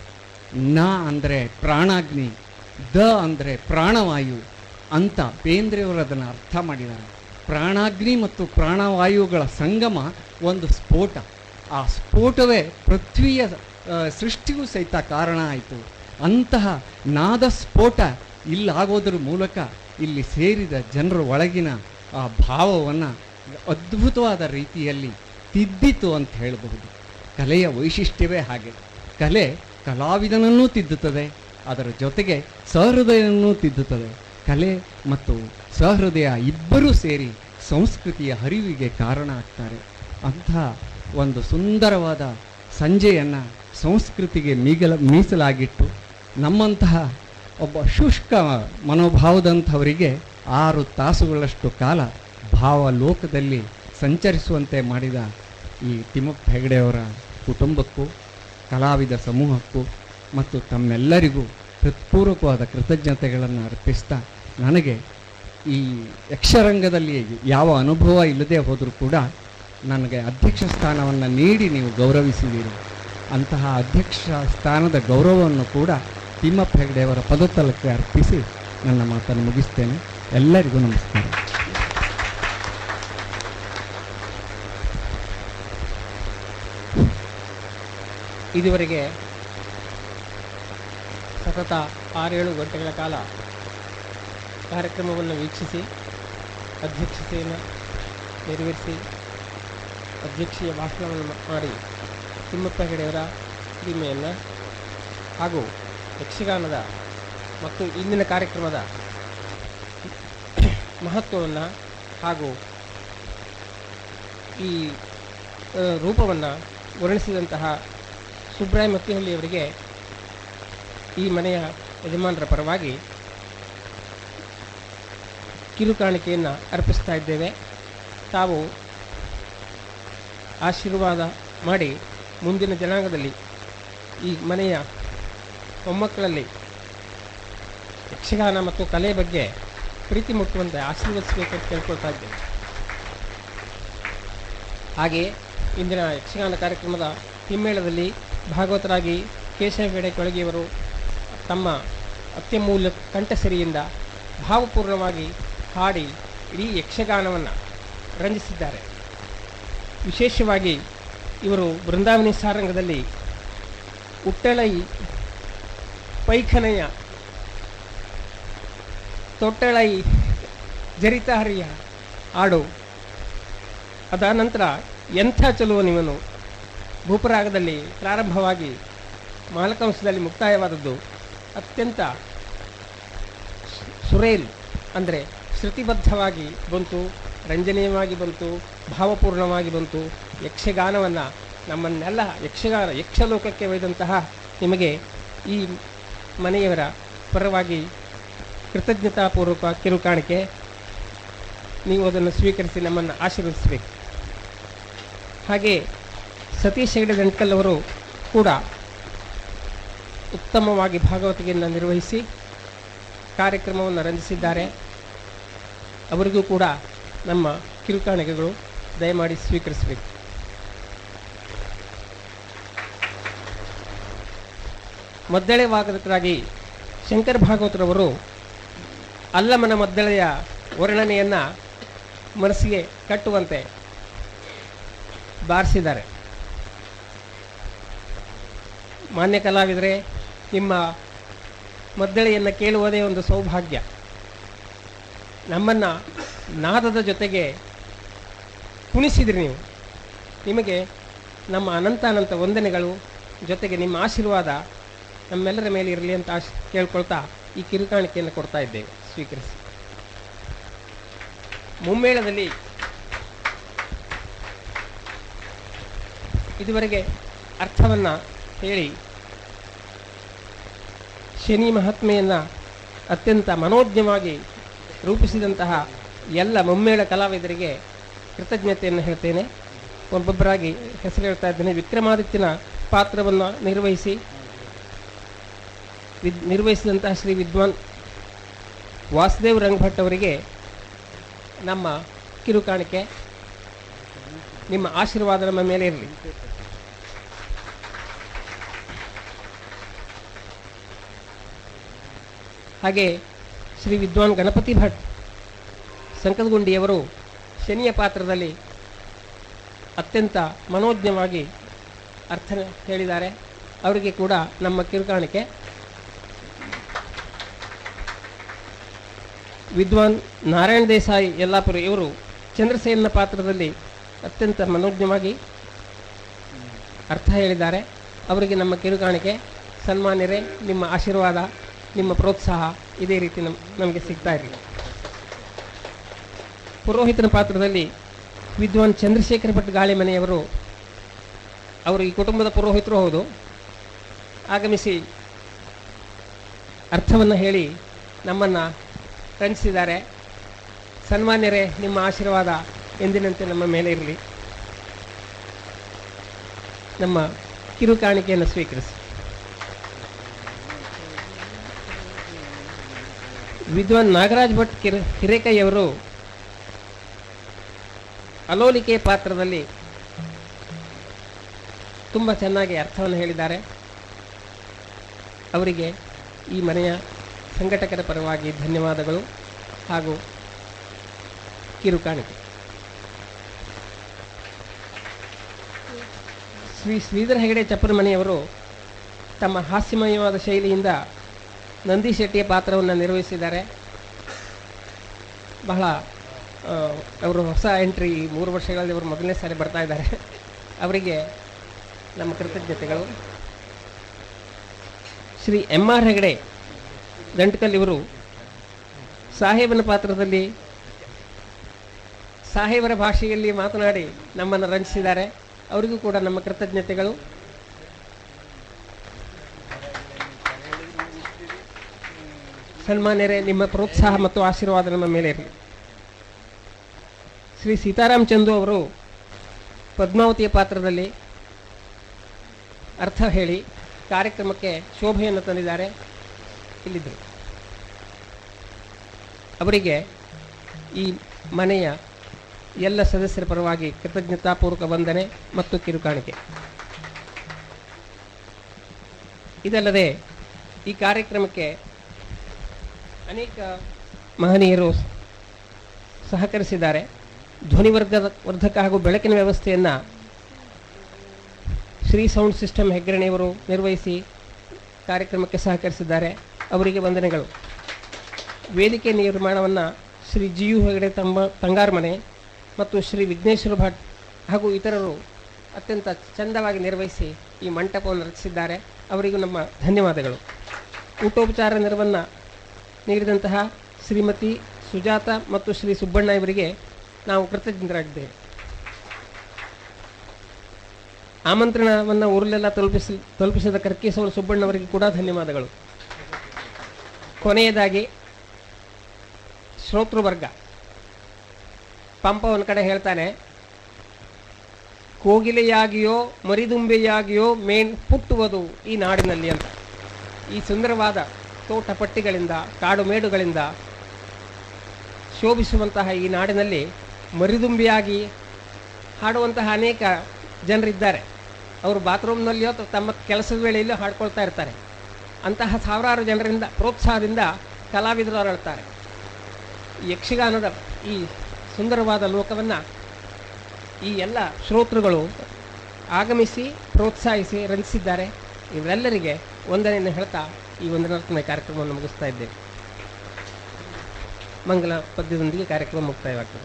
ನ ಅಂದರೆ ಪ್ರಾಣಾಗ್ನಿ ದ ಅಂದರೆ ಪ್ರಾಣವಾಯು ಅಂತ ಬೇಂದ್ರೆಯವರು ಅದನ್ನು ಅರ್ಥ ಮಾಡಿದ್ದಾರೆ ಪ್ರಾಣಾಗ್ನಿ ಮತ್ತು ಪ್ರಾಣವಾಯುಗಳ ಸಂಗಮ ಒಂದು ಸ್ಫೋಟ ಆ ಸ್ಫೋಟವೇ ಪೃಥ್ವಿಯ ಆ, ಸೃಷ್ಟಿಗೂ ಸಹಿತ ಕಾರಣ ಆಯಿತು ಅಂತಹ ನಾದ ಸ್ಫೋಟ ಇಲ್ಲಾಗೋದ್ರ ಮೂಲಕ ಇಲ್ಲಿ ಸೇರಿದ ಜನರ ಒಳಗಿನ ಆ ಭಾವವನ್ನು ಅದ್ಭುತವಾದ ರೀತಿಯಲ್ಲಿ ತಿದ್ದಿತು ಅಂತ ಹೇಳಬಹುದು ಕಲೆಯ ವೈಶಿಷ್ಟ್ಯವೇ ಹಾಗೆ ಕಲೆ ಕಲಾವಿದನನ್ನೂ ತಿದ್ದುತ್ತದೆ ಅದರ ಜೊತೆಗೆ ಸಹೃದಯನನ್ನೂ ತಿದ್ದುತ್ತದೆ ಕಲೆ ಮತ್ತು ಸಹೃದಯ ಇಬ್ಬರೂ ಸೇರಿ ಸಂಸ್ಕೃತಿಯ ಹರಿವಿಗೆ ಕಾರಣ ಆಗ್ತಾರೆ ಅಂತಹ ಒಂದು ಸುಂದರವಾದ ಸಂಜೆಯನ್ನು ಸಂಸ್ಕೃತಿಗೆ ಮೀಗಲ ಮೀಸಲಾಗಿಟ್ಟು ನಮ್ಮಂತಹ ಒಬ್ಬ ಶುಷ್ಕ ಮನೋಭಾವದಂಥವರಿಗೆ ಆರು ತಾಸುಗಳಷ್ಟು ಕಾಲ ಭಾವಲೋಕದಲ್ಲಿ ಸಂಚರಿಸುವಂತೆ ಮಾಡಿದ ಈ ತಿಮ್ಮಪ್ಪ ಹೆಗಡೆಯವರ ಕುಟುಂಬಕ್ಕೂ ಕಲಾವಿದ ಸಮೂಹಕ್ಕೂ ಮತ್ತು ತಮ್ಮೆಲ್ಲರಿಗೂ ಹೃತ್ಪೂರ್ವಕವಾದ ಕೃತಜ್ಞತೆಗಳನ್ನು ಅರ್ಪಿಸ್ತಾ ನನಗೆ ಈ ಯಕ್ಷರಂಗದಲ್ಲಿ ಯಾವ ಅನುಭವ ಇಲ್ಲದೆ ಹೋದರೂ ಕೂಡ ನನಗೆ ಅಧ್ಯಕ್ಷ ಸ್ಥಾನವನ್ನು ನೀಡಿ ನೀವು ಗೌರವಿಸಿದ್ದೀರಿ ಅಂತಹ ಅಧ್ಯಕ್ಷ ಸ್ಥಾನದ ಗೌರವವನ್ನು ಕೂಡ ತಿಮ್ಮಪ್ಪ ಹೆಗಡೆಯವರ ಪದತಲಕ್ಕೆ ಅರ್ಪಿಸಿ ನನ್ನ ಮಾತನ್ನು ಮುಗಿಸ್ತೇನೆ ಎಲ್ಲರಿಗೂ ನಮಸ್ಕಾರ ಇದುವರೆಗೆ ಸತತ ಆರೇಳು ಗಂಟೆಗಳ ಕಾಲ ಕಾರ್ಯಕ್ರಮವನ್ನು ವೀಕ್ಷಿಸಿ ಅಧ್ಯಕ್ಷತೆಯನ್ನು ನೆರವೇರಿಸಿ ಅಧ್ಯಕ್ಷೀಯ ಭಾಷಣವನ್ನು ಮಾಡಿ ತಿಮ್ಮಪ್ಪ ಹೆಗಡೆಯವರ ಹಿರಿಮೆಯನ್ನು ಹಾಗೂ ಯಕ್ಷಗಾನದ ಮತ್ತು ಇಂದಿನ ಕಾರ್ಯಕ್ರಮದ ಮಹತ್ವವನ್ನು ಹಾಗೂ ಈ ರೂಪವನ್ನು ವರ್ಣಿಸಿದಂತಹ ಸುಬ್ರಾಯ ಮತ್ತಿಹಳ್ಳಿಯವರಿಗೆ ಈ ಮನೆಯ ಯಜಮಾನರ ಪರವಾಗಿ ಕಿರುಕಾಣಿಕೆಯನ್ನು ಅರ್ಪಿಸ್ತಾ ಇದ್ದೇವೆ ತಾವು ಆಶೀರ್ವಾದ ಮಾಡಿ ಮುಂದಿನ ಜನಾಂಗದಲ್ಲಿ ಈ ಮನೆಯ ಮೊಮ್ಮಕ್ಕಳಲ್ಲಿ ಯಕ್ಷಗಾನ ಮತ್ತು ಕಲೆ ಬಗ್ಗೆ ಪ್ರೀತಿ ಮುಟ್ಟುವಂತೆ ಆಶೀರ್ವದಿಸಬೇಕಂತ ಕೇಳ್ಕೊಳ್ತಾ ಇದ್ದೇವೆ ಹಾಗೆಯೇ ಇಂದಿನ ಯಕ್ಷಗಾನ ಕಾರ್ಯಕ್ರಮದ ಹಿಮ್ಮೇಳದಲ್ಲಿ ಭಾಗವತರಾಗಿ ಕೇಶವ ಬೇಡೆ ಕೊಳಗಿಯವರು ತಮ್ಮ ಅತ್ಯಮೂಲ್ಯ ಕಂಠಸರಿಯಿಂದ ಭಾವಪೂರ್ಣವಾಗಿ ಹಾಡಿ ಇಡೀ ಯಕ್ಷಗಾನವನ್ನು ರಂಜಿಸಿದ್ದಾರೆ ವಿಶೇಷವಾಗಿ ಇವರು ಬೃಂದಾವನಿ ಸಾರಂಗದಲ್ಲಿ ಉಟ್ಟಳೈ ಪೈಖನೆಯ ತೊಟ್ಟಳೈ ಜರಿತಾರಿಯ ಹಾಡು ಅದಾದ ನಂತರ ಎಂಥ ಚಲುವ ನೀವನು ಭೂಪರಾಗದಲ್ಲಿ ಪ್ರಾರಂಭವಾಗಿ ಮಾಲಕಂಶದಲ್ಲಿ ಮುಕ್ತಾಯವಾದದ್ದು ಅತ್ಯಂತ ಸುರೇಲ್ ಅಂದರೆ ಶ್ರುತಿಬದ್ಧವಾಗಿ ಬಂತು ರಂಜನೀಯವಾಗಿ ಬಂತು ಭಾವಪೂರ್ಣವಾಗಿ ಬಂತು ಯಕ್ಷಗಾನವನ್ನು ನಮ್ಮನ್ನೆಲ್ಲ ಯಕ್ಷಗಾನ ಯಕ್ಷಲೋಕಕ್ಕೆ ಒಯ್ದಂತಹ ನಿಮಗೆ ಈ ಮನೆಯವರ ಪರವಾಗಿ ಕೃತಜ್ಞತಾಪೂರ್ವಕ ಕಿರುಕಾಣಿಕೆ ನೀವು ಅದನ್ನು ಸ್ವೀಕರಿಸಿ ನಮ್ಮನ್ನು ಆಶೀರ್ವದಿಸಬೇಕು ಹಾಗೆ ಸತೀಶ್ ಹೆಗಡೆ ಗಂಟ್ಕಲ್ ಅವರು ಕೂಡ ಉತ್ತಮವಾಗಿ ಭಾಗವತಿಗೆಯನ್ನು ನಿರ್ವಹಿಸಿ ಕಾರ್ಯಕ್ರಮವನ್ನು ರಂಜಿಸಿದ್ದಾರೆ ಅವರಿಗೂ ಕೂಡ ನಮ್ಮ ಕಿರುಕಾಣಿಕೆಗಳು ದಯಮಾಡಿ ಸ್ವೀಕರಿಸಬೇಕು ಮದ್ದಳೆ ವಾದಕರಾಗಿ ಶಂಕರ ಭಾಗವತರವರು ಅಲ್ಲಮನ ಮದ್ದಳೆಯ ವರ್ಣನೆಯನ್ನು ಮನಸ್ಸಿಗೆ ಕಟ್ಟುವಂತೆ ಬಾರಿಸಿದ್ದಾರೆ ಮಾನ್ಯ ಕಲಾವಿದರೆ ನಿಮ್ಮ ಮದ್ದಳೆಯನ್ನು ಕೇಳುವುದೇ ಒಂದು ಸೌಭಾಗ್ಯ ನಮ್ಮನ್ನು ನಾದದ ಜೊತೆಗೆ ಕುಣಿಸಿದ್ರಿ ನೀವು ನಿಮಗೆ ನಮ್ಮ ಅನಂತ ಅನಂತ ವಂದನೆಗಳು ಜೊತೆಗೆ ನಿಮ್ಮ ಆಶೀರ್ವಾದ ನಮ್ಮೆಲ್ಲರ ಮೇಲೆ ಇರಲಿ ಅಂತ ಆಶ್ ಕೇಳ್ಕೊಳ್ತಾ ಈ ಕಿರುಕಾಣಿಕೆಯನ್ನು ಕೊಡ್ತಾ ಇದ್ದೇವೆ ಸ್ವೀಕರಿಸಿ ಮುಮ್ಮೇಳದಲ್ಲಿ ಇದುವರೆಗೆ ಅರ್ಥವನ್ನು ಹೇಳಿ ಶನಿ ಮಹಾತ್ಮೆಯನ್ನು ಅತ್ಯಂತ ಮನೋಜ್ಞವಾಗಿ ರೂಪಿಸಿದಂತಹ ಎಲ್ಲ ಮುಮ್ಮೇಳ ಕಲಾವಿದರಿಗೆ ಕೃತಜ್ಞತೆಯನ್ನು ಹೇಳ್ತೇನೆ ಒಬ್ಬೊಬ್ಬರಾಗಿ ಹೆಸರು ಹೇಳ್ತಾ ಇದ್ದೇನೆ ವಿಕ್ರಮಾದಿತ್ಯನ ಪಾತ್ರವನ್ನು ನಿರ್ವಹಿಸಿ ವಿದ್ ನಿರ್ವಹಿಸಿದಂತಹ ಶ್ರೀ ವಿದ್ವಾನ್ ವಾಸುದೇವ್ ರಂಗಭಟ್ ಅವರಿಗೆ ನಮ್ಮ ಕಿರುಕಾಣಿಕೆ ನಿಮ್ಮ ಆಶೀರ್ವಾದ ನಮ್ಮ ಮೇಲೆ ಇರಲಿ ಹಾಗೆ ಶ್ರೀ ವಿದ್ವಾನ್ ಗಣಪತಿ ಭಟ್ ಸಂಕದಗುಂಡಿಯವರು ಶನಿಯ ಪಾತ್ರದಲ್ಲಿ ಅತ್ಯಂತ ಮನೋಜ್ಞವಾಗಿ ಅರ್ಥ ಹೇಳಿದ್ದಾರೆ ಅವರಿಗೆ ಕೂಡ ನಮ್ಮ ಕಿರುಕಾಣಿಕೆ ವಿದ್ವಾನ್ ನಾರಾಯಣ ದೇಸಾಯಿ ಯಲ್ಲಾಪುರ ಇವರು ಚಂದ್ರಸೇನ ಪಾತ್ರದಲ್ಲಿ ಅತ್ಯಂತ ಮನೋಜ್ಞವಾಗಿ ಅರ್ಥ ಹೇಳಿದ್ದಾರೆ ಅವರಿಗೆ ನಮ್ಮ ಕಿರುಕಾಣಿಕೆ ಸನ್ಮಾನ್ಯರೇ ನಿಮ್ಮ ಆಶೀರ್ವಾದ ನಿಮ್ಮ ಪ್ರೋತ್ಸಾಹ ಇದೇ ರೀತಿ ನಮ್ ನಮಗೆ ಸಿಗ್ತಾ ಇರಲಿ ಪುರೋಹಿತನ ಪಾತ್ರದಲ್ಲಿ ವಿದ್ವಾನ್ ಚಂದ್ರಶೇಖರ ಭಟ್ ಗಾಳಿಮನೆಯವರು ಅವರು ಈ ಕುಟುಂಬದ ಪುರೋಹಿತರು ಹೌದು ಆಗಮಿಸಿ ಅರ್ಥವನ್ನು ಹೇಳಿ ನಮ್ಮನ್ನು ರಂಜಿಸಿದ್ದಾರೆ ಸನ್ಮಾನ್ಯರೇ ನಿಮ್ಮ ಆಶೀರ್ವಾದ ಎಂದಿನಂತೆ ನಮ್ಮ ಮೇಲೆ ಇರಲಿ ನಮ್ಮ ಕಿರು ಕಾಣಿಕೆಯನ್ನು ಸ್ವೀಕರಿಸಿ ವಿದ್ವಾನ್ ನಾಗರಾಜ್ ಭಟ್ ಕಿರ ಹಿರೇಕೈಯವರು ಅಲೋಲಿಕೆ ಪಾತ್ರದಲ್ಲಿ ತುಂಬ ಚೆನ್ನಾಗಿ ಅರ್ಥವನ್ನು ಹೇಳಿದ್ದಾರೆ ಅವರಿಗೆ ಈ ಮನೆಯ ಸಂಘಟಕರ ಪರವಾಗಿ ಧನ್ಯವಾದಗಳು ಹಾಗೂ ಕಿರುಕಾಣಿಕೆ ಶ್ರೀ ಶ್ರೀಧರ ಹೆಗಡೆ ಚಪ್ಪರಮಣಿಯವರು ತಮ್ಮ ಹಾಸ್ಯಮಯವಾದ ಶೈಲಿಯಿಂದ ನಂದಿ ಶೆಟ್ಟಿಯ ಪಾತ್ರವನ್ನು ನಿರ್ವಹಿಸಿದ್ದಾರೆ ಬಹಳ ಆ, ಅವರು ಹೊಸ ಎಂಟ್ರಿ ಈ ಮೂರು ವರ್ಷಗಳಲ್ಲಿ ಅವರು ಮೊದಲನೇ ಸಾರಿ ಬರ್ತಾ ಇದ್ದಾರೆ ಅವರಿಗೆ ನಮ್ಮ ಕೃತಜ್ಞತೆಗಳು ಶ್ರೀ ಎಂ ಆರ್ ಹೆಗಡೆ ದಂಟಕಲ್ ಇವರು ಸಾಹೇಬನ ಪಾತ್ರದಲ್ಲಿ ಸಾಹೇಬರ ಭಾಷೆಯಲ್ಲಿ ಮಾತನಾಡಿ ನಮ್ಮನ್ನು ರಂಜಿಸಿದ್ದಾರೆ ಅವರಿಗೂ ಕೂಡ ನಮ್ಮ ಕೃತಜ್ಞತೆಗಳು ಸನ್ಮಾನ್ಯರೇ ನಿಮ್ಮ ಪ್ರೋತ್ಸಾಹ ಮತ್ತು ಆಶೀರ್ವಾದ ನಮ್ಮ ಮೇಲೆ ಇರಲಿ ಶ್ರೀ ಸೀತಾರಾಮ್ ಚಂದು ಅವರು ಪದ್ಮಾವತಿಯ ಪಾತ್ರದಲ್ಲಿ ಅರ್ಥ ಹೇಳಿ ಕಾರ್ಯಕ್ರಮಕ್ಕೆ ಶೋಭೆಯನ್ನು ತಂದಿದ್ದಾರೆ ಇಲ್ಲಿದ್ದರು ಅವರಿಗೆ ಈ ಮನೆಯ ಎಲ್ಲ ಸದಸ್ಯರ ಪರವಾಗಿ ಕೃತಜ್ಞತಾಪೂರ್ವಕ ವಂದನೆ ಮತ್ತು ಕಿರುಕಾಣಿಕೆ ಇದಲ್ಲದೆ ಈ ಕಾರ್ಯಕ್ರಮಕ್ಕೆ ಅನೇಕ ಮಹನೀಯರು ಸಹಕರಿಸಿದ್ದಾರೆ ಧ್ವನಿವರ್ಗದ ವರ್ಧಕ ಹಾಗೂ ಬೆಳಕಿನ ವ್ಯವಸ್ಥೆಯನ್ನು ಶ್ರೀ ಸೌಂಡ್ ಸಿಸ್ಟಮ್ ಹೆಗ್ಗರಣೆಯವರು ನಿರ್ವಹಿಸಿ ಕಾರ್ಯಕ್ರಮಕ್ಕೆ ಸಹಕರಿಸಿದ್ದಾರೆ ಅವರಿಗೆ ವಂದನೆಗಳು ವೇದಿಕೆ ನಿರ್ಮಾಣವನ್ನು ಶ್ರೀ ಜಿ ಯು ಹೆಗಡೆ ತಂಬ ತಂಗಾರ್ಮನೆ ಮತ್ತು ಶ್ರೀ ವಿಘ್ನೇಶ್ವರ ಭಟ್ ಹಾಗೂ ಇತರರು ಅತ್ಯಂತ ಚಂದವಾಗಿ ನಿರ್ವಹಿಸಿ ಈ ಮಂಟಪವನ್ನು ರಚಿಸಿದ್ದಾರೆ ಅವರಿಗೂ ನಮ್ಮ ಧನ್ಯವಾದಗಳು ಊಟೋಪಚಾರ ನೆರವನ್ನು ನೀಡಿದಂತಹ ಶ್ರೀಮತಿ ಸುಜಾತ ಮತ್ತು ಶ್ರೀ ಸುಬ್ಬಣ್ಣ ಇವರಿಗೆ ನಾವು ಕೃತಜ್ಞರಾಗಿದ್ದೇವೆ ಆಮಂತ್ರಣವನ್ನು ಊರಲ್ಲೆಲ್ಲ ತಲುಪಿಸಿ ತಲುಪಿಸಿದ ಕರ್ಕೇಶವರು ಸುಬ್ಬಣ್ಣವರಿಗೆ ಕೂಡ ಧನ್ಯವಾದಗಳು ಕೊನೆಯದಾಗಿ ಶ್ರೋತೃವರ್ಗ ಪಂಪ ಒಂದು ಕಡೆ ಹೇಳ್ತಾನೆ ಕೋಗಿಲೆಯಾಗಿಯೋ ಮರಿದುಂಬೆಯಾಗಿಯೋ ಮೇಣ್ ಪುಟ್ಟುವುದು ಈ ನಾಡಿನಲ್ಲಿ ಅಂತ ಈ ಸುಂದರವಾದ ತೋಟ ಪಟ್ಟಿಗಳಿಂದ ಕಾಡು ಮೇಡುಗಳಿಂದ ಶೋಭಿಸುವಂತಹ ಈ ನಾಡಿನಲ್ಲಿ ಮರಿದುಂಬಿಯಾಗಿ ಹಾಡುವಂತಹ ಅನೇಕ ಜನರಿದ್ದಾರೆ ಅವರು ಬಾತ್ರೂಮ್ನಲ್ಲಿಯೋ ಅಥವಾ ತಮ್ಮ ಕೆಲಸದ ವೇಳೆಯಲ್ಲೋ ಹಾಡ್ಕೊಳ್ತಾ ಇರ್ತಾರೆ ಅಂತಹ ಸಾವಿರಾರು ಜನರಿಂದ ಪ್ರೋತ್ಸಾಹದಿಂದ ಕಲಾವಿದರು ಅರಳ್ತಾರೆ ಈ ಯಕ್ಷಗಾನದ ಈ ಸುಂದರವಾದ ಲೋಕವನ್ನು ಈ ಎಲ್ಲ ಶ್ರೋತೃಗಳು ಆಗಮಿಸಿ ಪ್ರೋತ್ಸಾಹಿಸಿ ರಂಜಿಸಿದ್ದಾರೆ ಇವರೆಲ್ಲರಿಗೆ ವಂದನೆಯನ್ನು ಹೇಳ್ತಾ ಈ ವಂದನಾತ್ಮಕ ಕಾರ್ಯಕ್ರಮವನ್ನು ಮುಗಿಸ್ತಾ ಇದ್ದೇವೆ ಮಂಗಲ ಪದ್ಯದೊಂದಿಗೆ ಕಾರ್ಯಕ್ರಮ ಮುಕ್ತಾಯವಾಗ್ತದೆ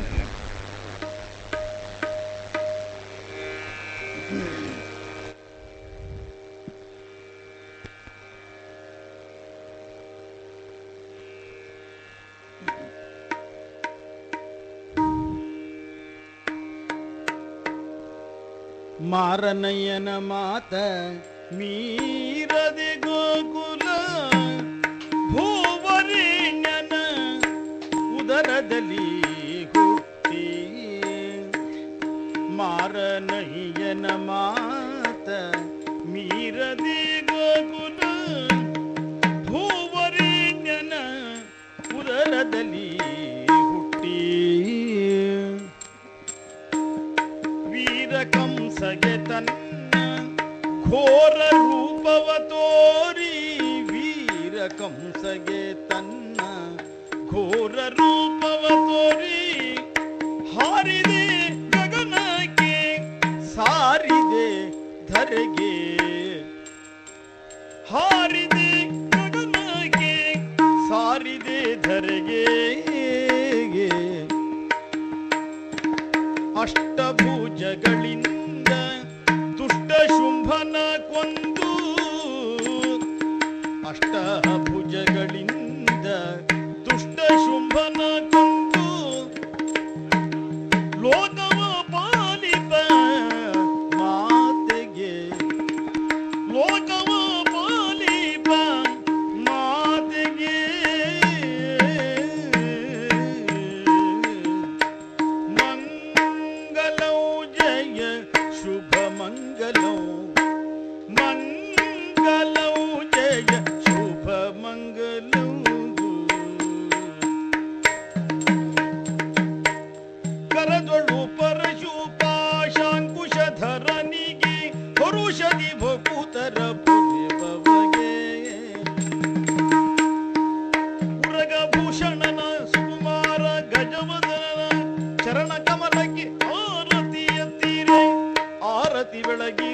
ಮಾರನಯ್ಯನ ಮಾತ ಮೀರದೆ ಗೋಕುಲ ಭೂವರಿಣ್ಯನ ಉದರದಲ್ಲಿ ಹುಟ್ಟಿ ಮಾರನಯ್ಯನ ಮಾತ ಮೀರದೆ ಗೋಕುಲ ಭೂವರಿಣ್ಯನ ಉದರದಲ್ಲಿ ಹುಟ್ಟಿ ವೀರ ಕಂಸಗೆ ತನ್ನ ಘೋರ ರೂಪವ ತೋರಿ ವೀರ ಕಂಸಗೆ ತನ್ನ ಘೋರ ರೂಪವ ತೋರಿ ಹಾರಿದೆ ಗಗನಕ್ಕೆ ಸಾರಿದೆ ಧರೆಗೆ ಹಾರಿದೆ ಗಗನಕ್ಕೆ ಸಾರಿದೆ ಧರೆಗೆ ಅಷ್ಟಭುಜಗಳಿಂದ ದುಷ್ಟ ಶುಂಭನ ಕೊಂದು ಅಷ್ಟಭುಜಗಳಿಂದ ದುಷ್ಟ ಶುಂಭನ ಕೊಂದು ಲೋಕವ ಪಾಲಿಪ ಮಾತೆಗೆ ಪಾಶಾಂಕುಶಧರನಿಗೆ ಪರುಷದಿ ಭಕುತರ ಪುಣ್ಯಬಗೆ ಉರಗಭೂಷಣನ ಸುಕುಮಾರ ಗಜವದನನ ಚರಣ ಕಮಲಕ್ಕೆ ಆರತಿ ಎತ್ತೀರೆ ಆರತಿ ಬೆಳಗಿ